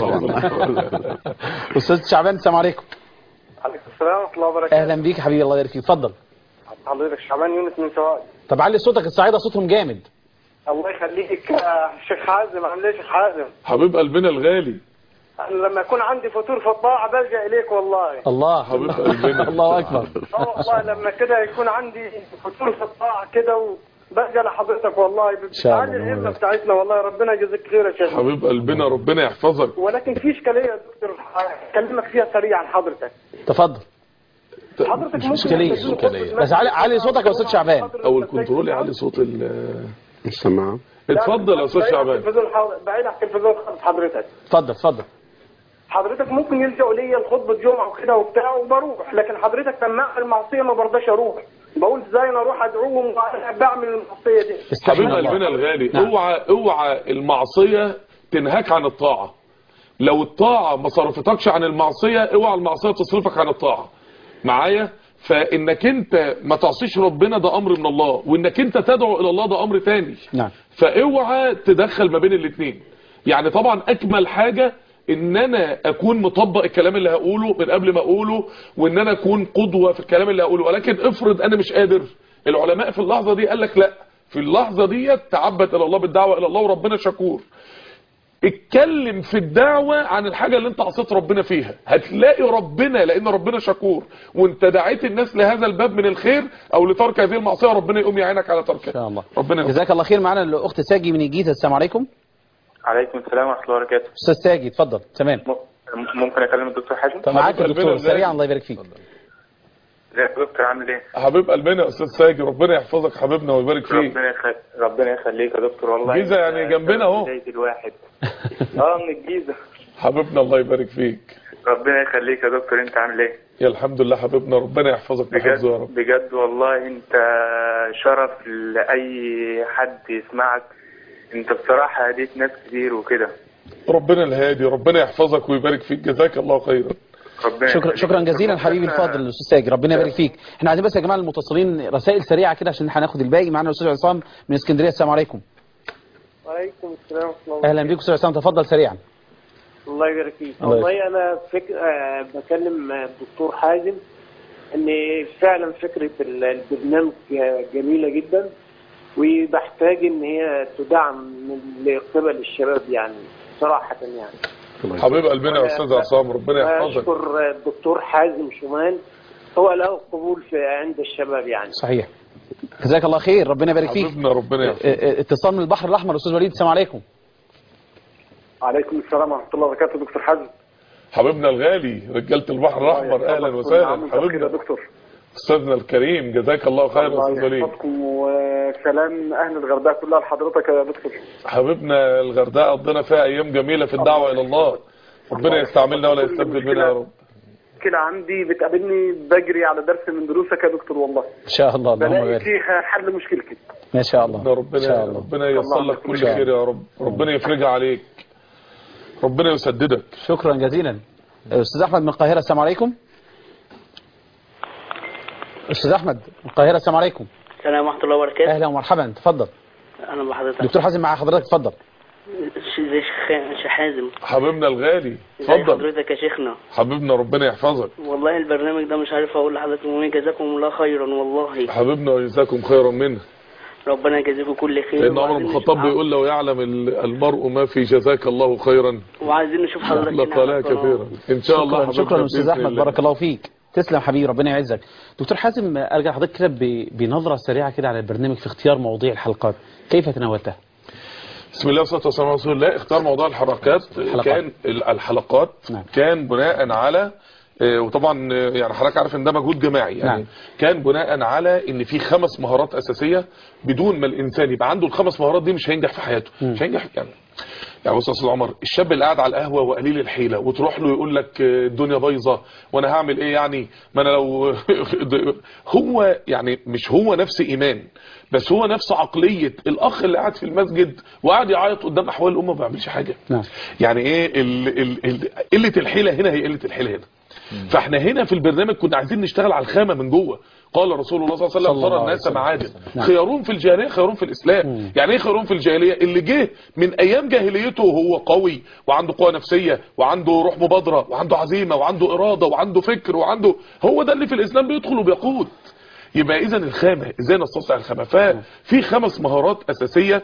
أستاذ شعبان السلام عليكم عليكم السلام ورحمه الله وبركاته أهلا بيك يا حبيبي الله يبارك فيك اتفضل حضرتك شعبان يونس من سواد طب علي صوتك الصعيدة صوتهم جامد الله يخليك يا شيخ حازم عامل ايه يا شيخ حازم حبيب قلبنا الغالي انا لما يكون عندي فطور في الطاعه بلجا اليك والله الله حبيب قلبنا. الله أكبر اه والله لما كده يكون عندي فطور في الطاعه كده وبلجا لحضرتك والله شاء الله. بتعلي الهمه بتاعتنا والله ربنا يجزيك خير يا شيخ حبيب قلبنا ربنا يحفظك ولكن في اشكاليه يا دكتور اكلمك فيها سريعا حضرتك تفضل حضرتك ممكن إشكالية. تديني إشكالية. خطبة بس علي- علي صوتك يا أستاذ شعبان. او الكنترول يعلي صوت ال السماعه اتفضل يا استاذ بعيد عن شعبان التلفزيون حاضر- بعيد عن التلفزيون خالص حضرتك اتفضل اتفضل حضرتك ممكن يلجأوا ليا لخطبة جمعة وكده وبتاع وبروح لكن حضرتك لما اعمل معصية ما برضاش اروح بقول ازاي انا اروح ادعوهم وانا بعمل المعصية دي حبيب استغفر الله. قلبنا الغالي نعم. اوعى اوعى المعصيه تنهاك عن الطاعه لو الطاعه ما صرفتكش عن المعصيه اوعى المعصيه تصرفك عن الطاعه معايا فانك انت ما تعصيش ربنا ده امر من الله وانك انت تدعو الى الله ده امر تاني نعم فاوعى تدخل ما بين الاثنين يعني طبعا اجمل حاجة ان انا اكون مطبق الكلام اللي هقوله من قبل ما اقوله وان انا اكون قدوة في الكلام اللي هقوله ولكن افرض انا مش قادر العلماء في اللحظة دي قال لك لا في اللحظة دي تعبد الى الله بالدعوة الى الله وربنا شكور اتكلم في الدعوة عن الحاجة اللي انت عصيت ربنا فيها هتلاقي ربنا لان ربنا شكور وانت دعيت الناس لهذا الباب من الخير او لترك هذه المعصية ربنا يقوم يعينك على تركها ان شاء الله ربنا يوفقك. جزاك الله خير معنا الاخت ساجي من الجيزه السلام عليكم عليكم السلام ورحمة الله وبركاته استاذ ساجي اتفضل تمام م- ممكن أكلم الدكتور حازم؟ طب معاك قلبنا الدكتور الغالي. سريعا الله يبارك فيك ازيك يا دكتور عامل ايه؟ حبيب قلبنا يا استاذ ساجي ربنا يحفظك حبيبنا ويبارك فيك ربنا يخليك ربنا يخليك يا دكتور والله الجيزة يعني أنت جنبنا أهو. بداية الواحد اه من الجيزة حبيبنا الله يبارك فيك ربنا يخليك يا دكتور انت عامل ايه؟ يا الحمد لله حبيبنا ربنا يحفظك ويحفظه يا بجد رب بجد والله انت شرف لأي حد يسمعك انت بصراحة هديت ناس كتير وكده ربنا الهادي ربنا يحفظك ويبارك فيك جزاك الله خيرا ربنا شكرا يخليك. شكرا جزيلا حبيبي الفاضل الاستاذ ساجي ربنا يبارك فيك احنا عايزين بس يا جماعه المتصلين رسائل سريعه كده عشان هناخد الباقي معانا الاستاذ عصام من اسكندريه السلام عليكم وعليكم السلام ورحمة الله اهلا بيك استاذ عصام تفضل سريعا الله يبارك فيك الله والله انا فك... آه، بكلم آه، الدكتور حازم ان فعلا فكره ال- البرنامج آه، جميله جدا وبحتاج ان هي تدعم من قبل الشباب يعني صراحه يعني حبيب قلبنا يا استاذ عصام ربنا يحفظك اشكر الدكتور حازم شومان هو له قبول في عند الشباب يعني صحيح جزاك الله خير ربنا يبارك فيك حبيبنا ربنا اه، يحفظك اه، اتصال من البحر الاحمر استاذ وليد السلام عليكم عليكم السلام ورحمه الله وبركاته دكتور حازم حبيبنا الغالي رجالة البحر الأحمر أهلا وسهلا يا حبيبنا دكتور أستاذنا الكريم جزاك الله خير يا الله أستاذ وليد يحفظكم سلام اهل الغردقه كلها لحضرتك يا دكتور حبيبنا الغردقه قضينا فيها ايام جميله في الدعوه الى الله ربنا يستعملنا ولا يستبدل منا يا رب مشكله عندي بتقابلني بجري على درس من دروسك يا دكتور والله ان شاء الله اللهم بلاقي بارك فيها حل مشكلتي ما شاء الله ربنا إن شاء ربنا الله. ربنا ييسر لك كل إن شاء خير يا رب ربنا يفرجها عليك ربنا يسددك شكرا جزيلا استاذ احمد من القاهره السلام عليكم استاذ احمد من القاهره السلام عليكم السلام ورحمة الله وبركاته اهلا ومرحبا تفضل أهلا بحضرتك دكتور حازم مع حضرتك اتفضل ش- زي شيخ شيخ حازم حبيبنا الغالي ازي اتفضل حضرتك يا شيخنا حبيبنا ربنا يحفظك والله البرنامج ده مش عارف أقول لحضرتك إيه جزاكم الله خيرا والله حبيبنا وجزاكم خيرا منه ربنا يجازيكم كل خير لان عمر بن وعايزين الخطاب نشوف- بيقول لو يعلم ال- المرء ما في جزاك الله خيرا وعايزين نشوف حضرتك هنا لقالها على القناة. كثيرا ان شاء الله شكرا, شكرا حبيبنا استاذ بإذن احمد الله. بارك الله فيك تسلم حبيبي ربنا يعزك دكتور حازم ارجع حضرتك كده ب- بنظره سريعه كده على البرنامج في اختيار مواضيع الحلقات كيف تناولتها بسم الله والصلاه والسلام على رسول الله اختار موضوع الحركات الحلقات. كان ال- الحلقات نعم. كان بناء على آه، وطبعا آه، يعني حضرتك عارف ان ده مجهود جماعي يعني نعم. كان بناء على ان في خمس مهارات اساسيه بدون ما الانسان يبقى عنده الخمس مهارات دي مش هينجح في حياته مش هينجح يعني يعني بص يا استاذ عمر الشاب اللي قاعد على القهوه وقليل الحيله وتروح له يقول لك آه، الدنيا بايظه وانا هعمل ايه يعني ما انا لو هو يعني مش هو نفس ايمان بس هو نفس عقليه الاخ اللي قاعد في المسجد وقاعد يعيط قدام احوال الامه ما بيعملش حاجه نعم يعني ايه ال ال ال قله الحيله هنا هي قله الحيله هنا فاحنا هنا في البرنامج كنا عايزين نشتغل على الخامه من جوه قال رسول الله صلى الله عليه صلى وسلم الله ترى عليه الناس وسلم. معادن نعم. خيارون في الجاهليه خيارون في الاسلام يعني ايه خيارون في الجاهليه اللي جه من ايام جاهليته وهو قوي وعنده قوه نفسيه وعنده روح مبادره وعنده عزيمه وعنده اراده وعنده فكر وعنده هو ده اللي في الاسلام بيدخل وبيقود يبقى اذا الخامه ازاي نستصنع الخامه ففي خمس مهارات اساسيه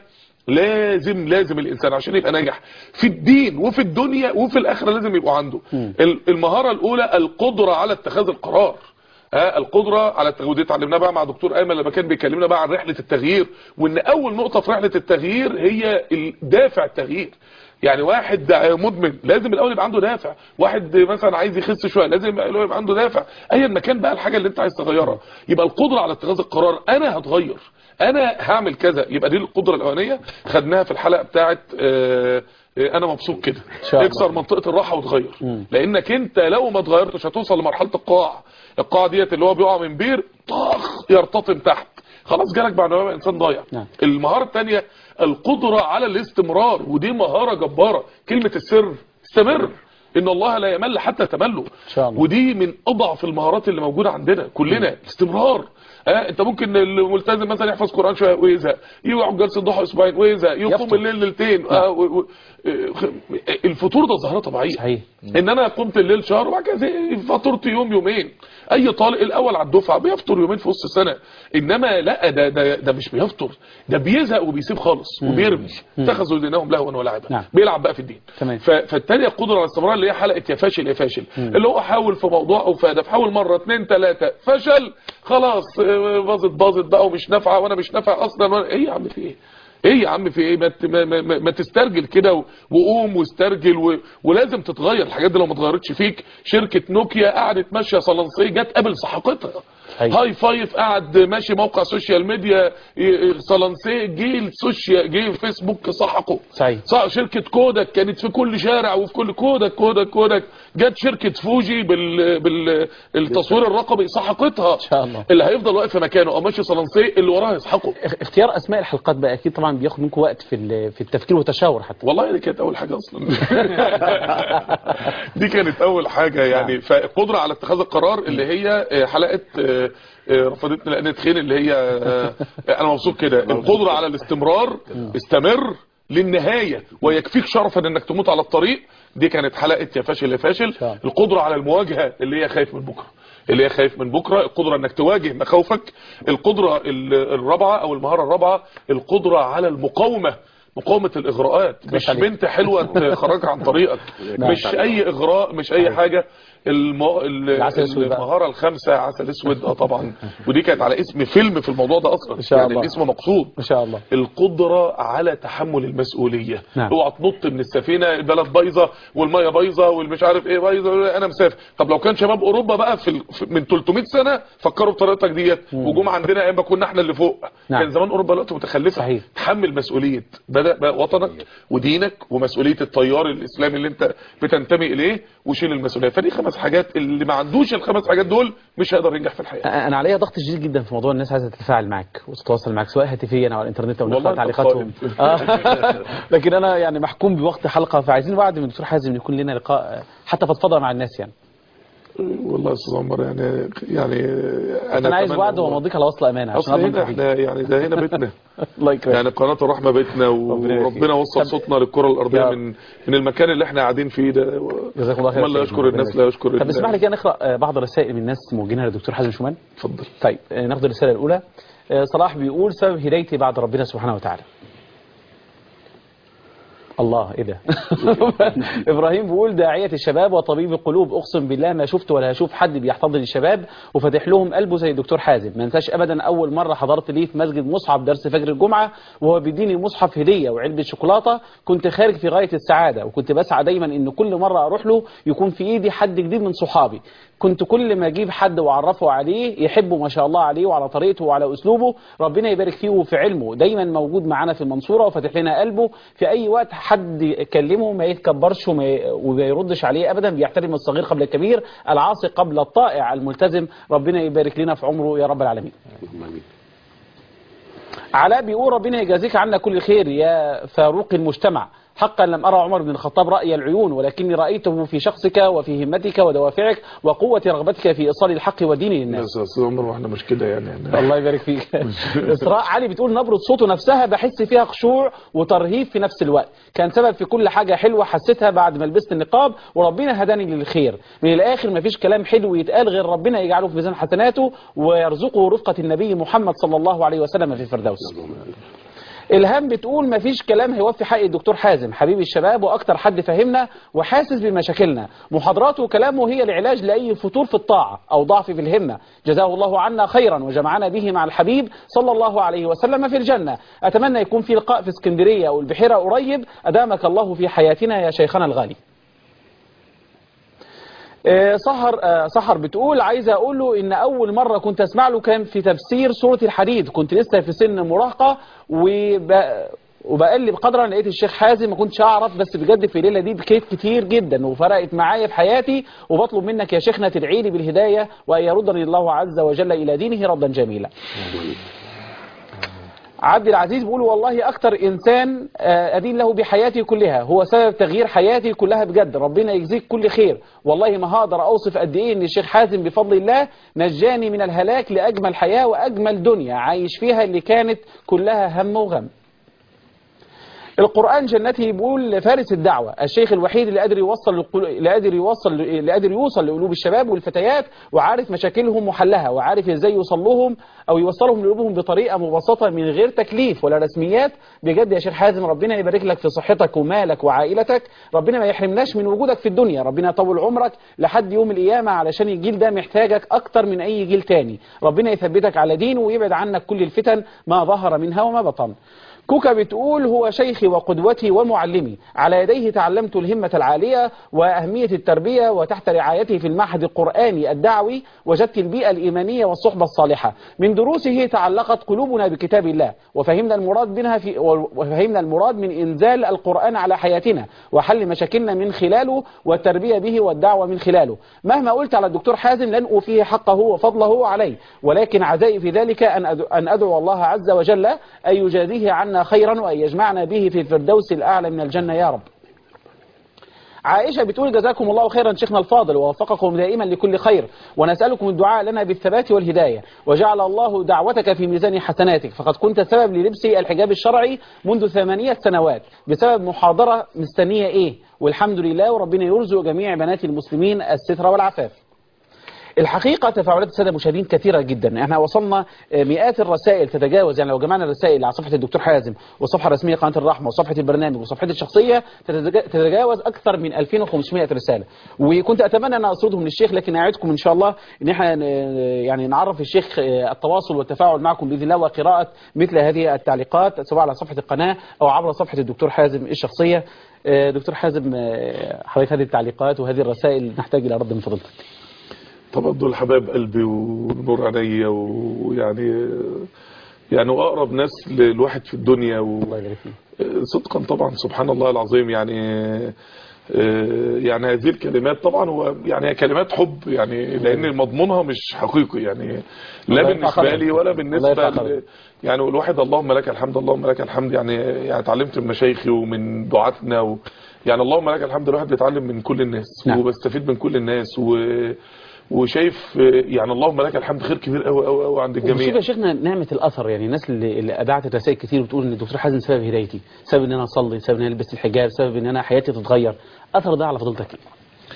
لازم لازم الانسان عشان يبقى ناجح في الدين وفي الدنيا وفي الاخره لازم يبقى عنده ال- المهاره الاولى القدره على اتخاذ القرار ها القدره على التغيير ودي اتعلمناها بقى مع دكتور ايمن لما كان بيكلمنا بقى عن رحله التغيير وان اول نقطه في رحله التغيير هي دافع التغيير يعني واحد مدمن لازم الاول يبقى عنده دافع واحد مثلا عايز يخس شويه لازم الاول يبقى عنده دافع ايا ما كان بقى الحاجه اللي انت عايز تغيرها يبقى القدره على اتخاذ القرار انا هتغير انا هعمل كذا يبقى دي القدره الاولانيه خدناها في الحلقه بتاعه آه، آه، انا مبسوط كده شاء الله. اكسر منطقه الراحه وتغير لانك انت لو ما اتغيرتش هتوصل لمرحله القاع القاع ديت اللي هو بيقع من بير طخ يرتطم تحت خلاص جالك بعد ما يبقى انسان ضايع نعم. المهاره الثانيه القدره على الاستمرار ودي مهاره جباره كلمه السر استمر ان الله لا يمل حتى تمله شاء الله. ودي من اضعف المهارات اللي موجوده عندنا كلنا استمرار آه انت ممكن الملتزم مثلا يحفظ قران شويه ويزهق يقعد جلسه ضحى اسبوعين ويزهق يقوم يفطر. الليل ليلتين آه و... و... آه، الفطور ده ظاهره طبيعيه صحيح ان انا قمت الليل شهر وبعد كده فطرت يوم يومين اي طالق الاول على الدفعه بيفطر يومين في وسط السنه انما لا ده ده ده مش بيفطر ده بيزهق وبيسيب خالص وبيرمي اتخذوا دينهم لهوا ولعبا نعم. بيلعب بقى في الدين تمام. ف- فالتانية القدره على الاستمرار اللي هي حلقه يا فاشل يا فاشل اللي هو حاول في موضوع او فاده فحاول مره اتنين تلاته فشل خلاص آه، باظت باظت بقى ومش نافعه وانا مش نافع اصلا وأنا- ايه يا عم في ايه ايه يا عم في ايه ما ت- ما, ما, ما, ما تسترجل كده و- وقوم واسترجل و... ولازم تتغير الحاجات دي لو ما اتغيرتش فيك شركه نوكيا قعدت ماشيه صلنسيه جت قبل سحقتها صحيح. هاي فايف قعد ماشي موقع سوشيال ميديا ي- صلنسيه جه السوشيال جه الفيسبوك سحقه صحيح صح شركة كودك كانت في كل شارع وفي كل كودك كودك كودك جت شركة فوجي بال بالتصوير الرقمي سحقتها ان شاء الله اللي هيفضل واقف في مكانه او ماشي صلنسي اللي وراه يسحقه اخ- اختيار اسماء الحلقات بقى اكيد طبعا بياخد منكم وقت في ال- في التفكير والتشاور حتى والله دي كانت اول حاجه اصلا دي كانت اول حاجه يعني فالقدره على اتخاذ القرار اللي هي آه، حلقه آه، آه، رفضتني لان تخين اللي هي آه، انا مبسوط كده القدره على الاستمرار استمر للنهايه ويكفيك شرفا انك تموت على الطريق دي كانت حلقه يا فاشل يا فاشل شاء الله. القدره على المواجهه اللي هي خايف من بكره اللي هي خايف من بكره القدره انك تواجه مخاوفك القدره ال- الرابعه او المهاره الرابعه القدره على المقاومه مقاومة الإغراءات مش عليك. بنت حلوة تخرجك عن طريقك نعم. مش أي إغراء مش أي حاجة الم... ال- العسل الأسود بقى. المهاره الخامسه عسل اسود اه طبعا ودي كانت على اسم فيلم في الموضوع ده اصلا إن شاء يعني الله. الاسم مقصود ان شاء الله القدرة على تحمل المسؤولية نعم. اوعى تنط من السفينة البلد بايظة والمية بايظة والمش عارف ايه بايظة انا مسافر طب لو كان شباب اوروبا بقى في, ال... في من 300 سنة فكروا بطريقتك ديت وجم عندنا ايام ما كنا احنا اللي فوق نعم. كان زمان اوروبا دلوقتي متخلفة صحيح. تحمل مسؤولية بدأ بقى وطنك ودينك ومسؤولية التيار الاسلامي اللي انت بتنتمي اليه وشيل المسؤولية فدي خمس حاجات اللي ما عندوش الخمس حاجات دول مش هيقدر ينجح في الحياة انا عليا ضغط شديد جدا في موضوع الناس عايزه تتفاعل معك وتتواصل معك سواء هاتفيا او على الانترنت او والله نقرا أنت تعليقاتهم قائد. آه. لكن انا يعني محكوم بوقت حلقه فعايزين وعد من الدكتور حازم يكون لنا لقاء حتى فضفضه مع الناس يعني والله يا استاذ عمر يعني يعني انا عايز أتمنى وعد والله. ومضيك على وصل امانه عشان اصل أضمن هنا تفيد. احنا يعني ده هنا بيتنا الله يكرمك يعني قناة الرحمة بيتنا ربنا يبارك وربنا فيك. وصل طب- صوتنا للكرة الأرضية يا- من من المكان اللي احنا قاعدين فيه ده جزاكم الله خير من لا يا يشكر سيدنا. الناس لا يشكر طب الله. اسمح لي كده نقرا آه، بعض الرسائل من الناس موجهينها للدكتور حازم شومان اتفضل طيب آه، ناخد الرساله الاولى آه، صلاح بيقول سبب هدايتي بعد ربنا سبحانه وتعالى الله ايه ده ابراهيم بيقول داعيه الشباب وطبيب القلوب اقسم بالله ما شفت ولا هشوف حد بيحتضن الشباب وفاتح لهم قلبه زي الدكتور حازم ما انساش ابدا اول مره حضرت ليه في مسجد مصحف درس فجر الجمعه وهو بيديني مصحف هديه وعلبه شوكولاته كنت خارج في غايه السعاده وكنت بسعى دايما ان كل مره اروح له يكون في ايدي حد جديد من صحابي كنت كل ما اجيب حد واعرفه عليه يحبه ما شاء الله عليه وعلى طريقته وعلى اسلوبه ربنا يبارك فيه وفي علمه دايما موجود معانا في المنصوره وفاتح لنا قلبه في اي وقت حد يكلمه ما يتكبرش وما ي- وما يردش عليه ابدا بيحترم الصغير قبل الكبير العاصي قبل الطائع الملتزم ربنا يبارك لنا في عمره يا رب العالمين علاء بيقول ربنا يجازيك عنا كل خير يا فاروق المجتمع حقا لم أرى عمر بن الخطاب رأي العيون ولكني رأيته في شخصك وفي همتك ودوافعك وقوة رغبتك في إيصال الحق والدين للناس بس يا استاذ عمر واحنا مش كده يعني احنا الله يبارك فيك إسراء علي بتقول نبرة صوته نفسها بحس فيها خشوع وترهيب في نفس الوقت كان سبب في كل حاجة حلوة حسيتها بعد ما لبست النقاب وربنا هداني للخير من الآخر مفيش كلام حلو يتقال غير ربنا يجعله في ميزان حسناته ويرزقه رفقة النبي محمد صلى الله عليه وسلم في الفردوس الهام بتقول مفيش كلام هيوفي حق الدكتور حازم حبيب الشباب واكتر حد فهمنا وحاسس بمشاكلنا محاضراته وكلامه هي العلاج لاي فتور في الطاعه او ضعف في الهمه جزاه الله عنا خيرا وجمعنا به مع الحبيب صلى الله عليه وسلم في الجنه اتمنى يكون في لقاء في اسكندريه او البحيره قريب ادامك الله في حياتنا يا شيخنا الغالي آه، سحر آه، سحر بتقول عايزه اقول له ان اول مره كنت اسمع له كان في تفسير سوره الحديد كنت لسه في سن مراهقه وب... وبقلب قدرا لقيت الشيخ حازم ما كنتش اعرف بس بجد في الليله دي بكيت كتير جدا وفرقت معايا في حياتي وبطلب منك يا شيخنا تدعي لي بالهدايه وان يردني الله عز وجل الى دينه ردا جميلا عبد العزيز بيقول والله اكتر انسان آه، ادين له بحياتي كلها هو سبب تغيير حياتي كلها بجد ربنا يجزيك كل خير والله ما هقدر اوصف قد ايه ان الشيخ حازم بفضل الله نجاني من الهلاك لاجمل حياه واجمل دنيا عايش فيها اللي كانت كلها هم وغم القرآن جنته بيقول فارس الدعوة الشيخ الوحيد اللي قادر يوصل لقل- اللي قادر يوصل اللي قادر يوصل لقلوب الشباب والفتيات وعارف مشاكلهم وحلها وعارف ازاي يوصل لهم او يوصلهم لقلوبهم بطريقة مبسطة من غير تكليف ولا رسميات بجد يا شيخ حازم ربنا يبارك لك في صحتك ومالك وعائلتك ربنا ما يحرمناش من وجودك في الدنيا ربنا يطول عمرك لحد يوم القيامة علشان الجيل ده محتاجك اكتر من اي جيل تاني ربنا يثبتك على دينه ويبعد عنك كل الفتن ما ظهر منها وما بطن كوكا بتقول هو شيخي وقدوتي ومعلمي على يديه تعلمت الهمة العالية وأهمية التربية وتحت رعايته في المعهد القرآني الدعوي وجدت البيئة الإيمانية والصحبة الصالحة من دروسه تعلقت قلوبنا بكتاب الله وفهمنا المراد منها في وفهمنا المراد من إنزال القرآن على حياتنا وحل مشاكلنا من خلاله والتربية به والدعوة من خلاله مهما قلت على الدكتور حازم لن أوفيه حقه وفضله عليه ولكن عزائي في ذلك أن أدعو, أن أدعو الله عز وجل أن يجازيه عنا خيرا وأن يجمعنا به في الفردوس الأعلى من الجنة يا رب عائشة بتقول جزاكم الله خيرا شيخنا الفاضل ووفقكم دائما لكل خير ونسألكم الدعاء لنا بالثبات والهداية وجعل الله دعوتك في ميزان حسناتك فقد كنت سبب للبسي الحجاب الشرعي منذ ثمانية سنوات بسبب محاضرة مستنية ايه والحمد لله وربنا يرزق جميع بنات المسلمين الستر والعفاف الحقيقة تفاعلات السادة المشاهدين كثيرة جدا احنا وصلنا آه، مئات الرسائل تتجاوز يعني لو جمعنا الرسائل على صفحة الدكتور حازم والصفحة الرسمية قناة الرحمة وصفحة البرنامج وصفحتي الشخصية تتجا- تتجاوز أكثر من 2500 رسالة وكنت أتمنى أن أسردهم للشيخ لكن أعدكم إن شاء الله إن احنا ن- يعني نعرف الشيخ آه، التواصل والتفاعل معكم بإذن الله وقراءة مثل هذه التعليقات سواء على صفحة القناة أو عبر صفحة الدكتور حازم الشخصية آه، دكتور حازم آه، حضرتك هذه التعليقات وهذه الرسائل نحتاج إلى رد من فضلتك طبعا دول حبايب قلبي ونور عينيا ويعني يعني واقرب ناس للواحد في الدنيا و... صدقا طبعا سبحان الله العظيم يعني آه، يعني هذه الكلمات طبعا هو يعني هي كلمات حب يعني لان مضمونها مش حقيقي يعني لا الله يرفع بالنسبه قدرك. لي ولا الله بالنسبه يرفع ل... قدرك. يعني الواحد اللهم لك الحمد اللهم لك الحمد يعني يعني اتعلمت من مشايخي ومن دعاتنا و... يعني اللهم لك الحمد الواحد بيتعلم من كل الناس نعم. وبستفيد من كل الناس و... وشايف آه، يعني اللهم لك الحمد خير كبير قوي قوي قوي عند وبشوف الجميع يا شيخنا نعمة الأثر يعني الناس اللي, اللي أدعت الرسائل كتير بتقول إن الدكتور حازم سبب هدايتي سبب إن أنا أصلي سبب إن أنا ألبس الحجاب سبب إن أنا حياتي تتغير أثر ده على فضيلتك إيه؟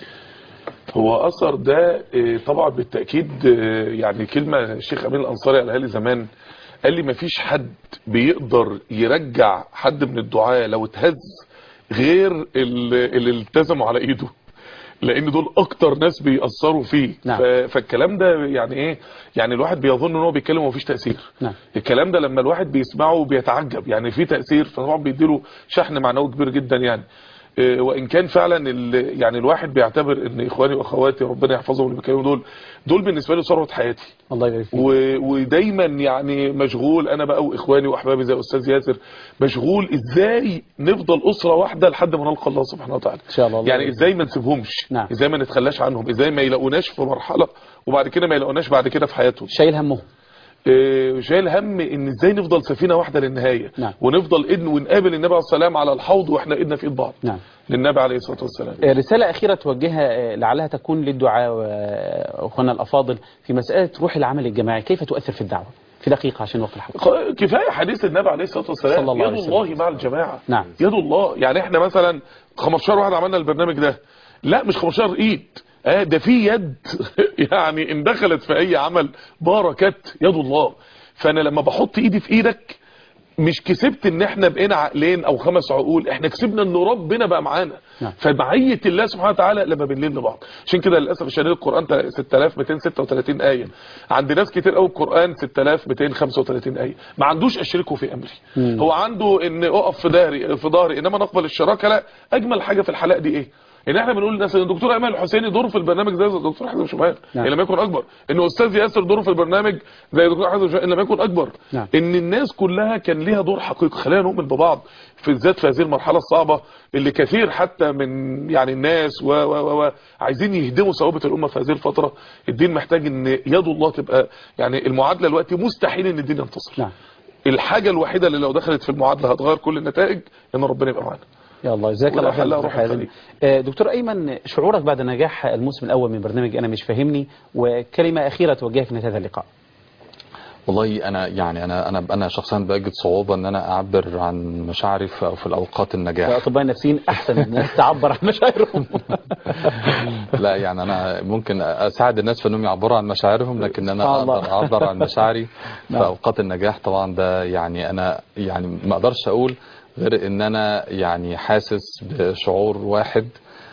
هو اثر ده آه، طبعا بالتاكيد آه، يعني كلمه الشيخ امين الانصاري قالها لي زمان قال لي مفيش حد بيقدر يرجع حد من الدعاة لو اتهز غير اللي اللي التزموا على ايده لان دول اكتر ناس بيأثروا فيه نعم. ف- فالكلام ده يعني ايه يعني الواحد بيظن ان هو بيتكلم ومفيش تأثير نعم الكلام ده لما الواحد بيسمعه بيتعجب يعني في تأثير فطبعا بيديله شحن معنوي كبير جدا يعني إيه، وان كان فعلا ال- يعني الواحد بيعتبر ان اخواني واخواتي ربنا يحفظهم اللي بيتكلموا دول دول بالنسبه لي ثروه حياتي الله يبارك فيك و- ودايما يعني مشغول انا بقى واخواني واحبابي زي استاذ ياسر مشغول ازاي نفضل اسره واحده لحد ما نلقى الله سبحانه وتعالى إن شاء الله الله يعني يبارك ازاي ما نسيبهمش نعم. ازاي ما نتخلاش عنهم ازاي ما يلاقوناش في مرحله وبعد كده ما يلاقوناش بعد كده في حياتهم شايل همهم إيه، شايل هم ان ازاي نفضل سفينه واحده للنهايه نعم. ونفضل اذن ونقابل النبي عليه السلام على الحوض واحنا ايدنا في ايد بعض نعم للنبي عليه الصلاه والسلام آه، رسالة أخيرة توجهها آه، لعلها تكون للدعاء وأخوانا الأفاضل في مسألة روح العمل الجماعي كيف تؤثر في الدعوة في دقيقة عشان وقت الحلقة خ- كفايه حديث النبي عليه الصلاه والسلام صلى الله عليه يد وسلم. الله مع الجماعه نعم يد الله يعني احنا مثلا 15 واحد عملنا البرنامج ده لا مش 15 ايد اه ده في يد يعني ان دخلت في اي عمل باركت يد الله فانا لما بحط ايدي في ايدك مش كسبت ان احنا بقينا عقلين او خمس عقول احنا كسبنا ان ربنا بقى معانا نعم. فمعيه الله سبحانه وتعالى لما بنلين لبعض عشان كده للاسف الشديد القران تا- 6236 ايه عند ناس كتير قوي القران 6235 ايه ما عندوش اشركه في امري مم. هو عنده ان اقف في ظهري في ظهري انما نقبل الشراكه لا اجمل حاجه في الحلقه دي ايه ان احنا بنقول للناس ان الدكتور ايمن الحسيني دوره في البرنامج زي الدكتور حازم شمال نعم. ان لم يكن اكبر ان استاذ ياسر دوره في البرنامج زي الدكتور حازم شمال ان لم يكن اكبر نعم. ان الناس كلها كان ليها دور حقيقي خلينا نؤمن ببعض في الذات في هذه المرحله الصعبه اللي كثير حتى من يعني الناس و و و و عايزين يهدموا ثوابت الامه في هذه الفتره الدين محتاج ان يد الله تبقى يعني المعادله دلوقتي مستحيل ان الدين ينتصر نعم الحاجه الوحيده اللي لو دخلت في المعادله هتغير كل النتائج ان ربنا يبقى معانا يا الله جزاك الله ولا خير حل دكتور روح حازم. الخليج. آه، دكتور أيمن شعورك بعد نجاح الموسم الأول من برنامج أنا مش فاهمني وكلمة أخيرة توجهها في نهاية هذا اللقاء والله انا يعني انا انا انا شخصيا بجد صعوبه ان انا اعبر عن مشاعري في في الاوقات النجاح الأطباء النفسيين أحسن الناس تعبر عن مشاعرهم لا يعني انا ممكن اساعد الناس في انهم يعبروا عن مشاعرهم لكن انا سبحان الله. اقدر اعبر عن مشاعري في نعم. اوقات النجاح طبعا ده يعني انا يعني ما اقدرش اقول غير ان انا يعني حاسس بشعور واحد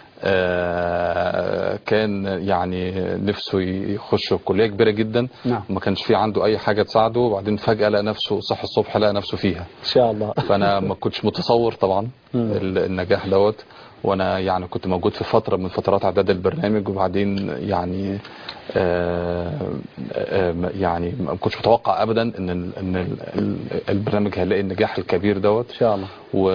آه، كان يعني نفسه يخش كليه كبيره جدا نعم. وما كانش في عنده اي حاجه تساعده وبعدين فجاه لقى نفسه صح الصبح لقى نفسه فيها إن شاء الله فانا ما كنتش متصور طبعا مم. ال- النجاح دوت وانا يعني كنت موجود في فتره من فترات اعداد البرنامج وبعدين يعني آه آه يعني ما كنتش متوقع ابدا ان ال ان ال ال- البرنامج هيلاقي النجاح الكبير دوت إن شاء الله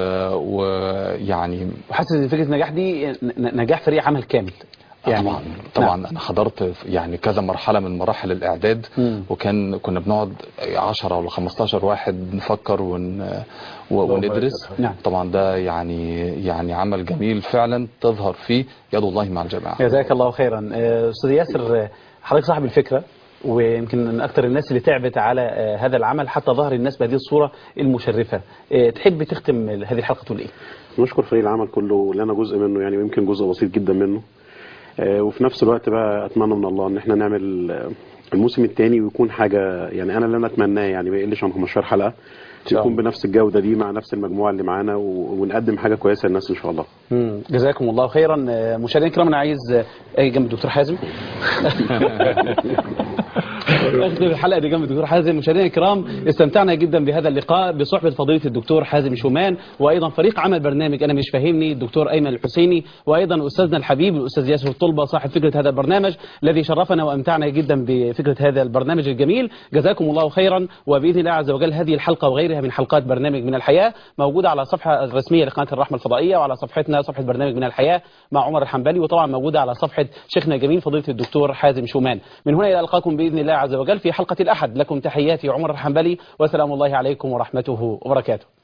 ويعني وحاسس ان فكره النجاح دي ن- نجاح فريق عمل كامل يعني طبعا طبعا انا حضرت في- يعني كذا مرحله من مراحل الاعداد مم. وكان كنا بنقعد 10 ولا 15 واحد نفكر ون و- وندرس نعم. طبعا ده يعني يعني عمل جميل فعلا تظهر فيه يد الله مع الجماعه جزاك الله خيرا آه، استاذ ياسر آه، حضرتك صاحب الفكره ويمكن من اكثر الناس اللي تعبت على آه، هذا العمل حتى ظهر الناس بهذه الصوره المشرفه آه، تحب تختم هذه الحلقه تقول ايه نشكر فريق العمل كله اللي انا جزء منه يعني ويمكن جزء بسيط جدا منه آه، وفي نفس الوقت بقى اتمنى من الله ان احنا نعمل آه، الموسم الثاني ويكون حاجه يعني انا اللي انا اتمناه يعني ما يقلش عن 15 حلقه شاء يكون الله. بنفس الجوده دي مع نفس المجموعه اللي معانا و- ونقدم حاجه كويسه للناس ان شاء الله مم. جزاكم الله خيرا آه، مشاهدينا الكرام انا عايز آه، اجي جنب الدكتور حازم اختم الحلقه دي جنب الدكتور حازم مشاهدينا الكرام استمتعنا جدا بهذا اللقاء بصحبه فضيله الدكتور حازم شومان وايضا فريق عمل برنامج انا مش فاهمني الدكتور ايمن الحسيني وايضا استاذنا الحبيب الاستاذ ياسر الطلبه صاحب فكره هذا البرنامج الذي شرفنا وامتعنا جدا بفكره هذا البرنامج الجميل جزاكم الله خيرا وباذن الله عز وجل هذه الحلقه وغيرها من حلقات برنامج من الحياه موجوده على الصفحه الرسميه لقناه الرحمه الفضائيه وعلى صفحتنا صفحه برنامج من الحياه مع عمر الحنبلي وطبعا موجوده على صفحه شيخنا الجميل فضيله الدكتور حازم شومان من هنا الى القاكم باذن الله عز وجل في حلقه الاحد لكم تحياتي عمر الحنبلي وسلام الله عليكم ورحمته وبركاته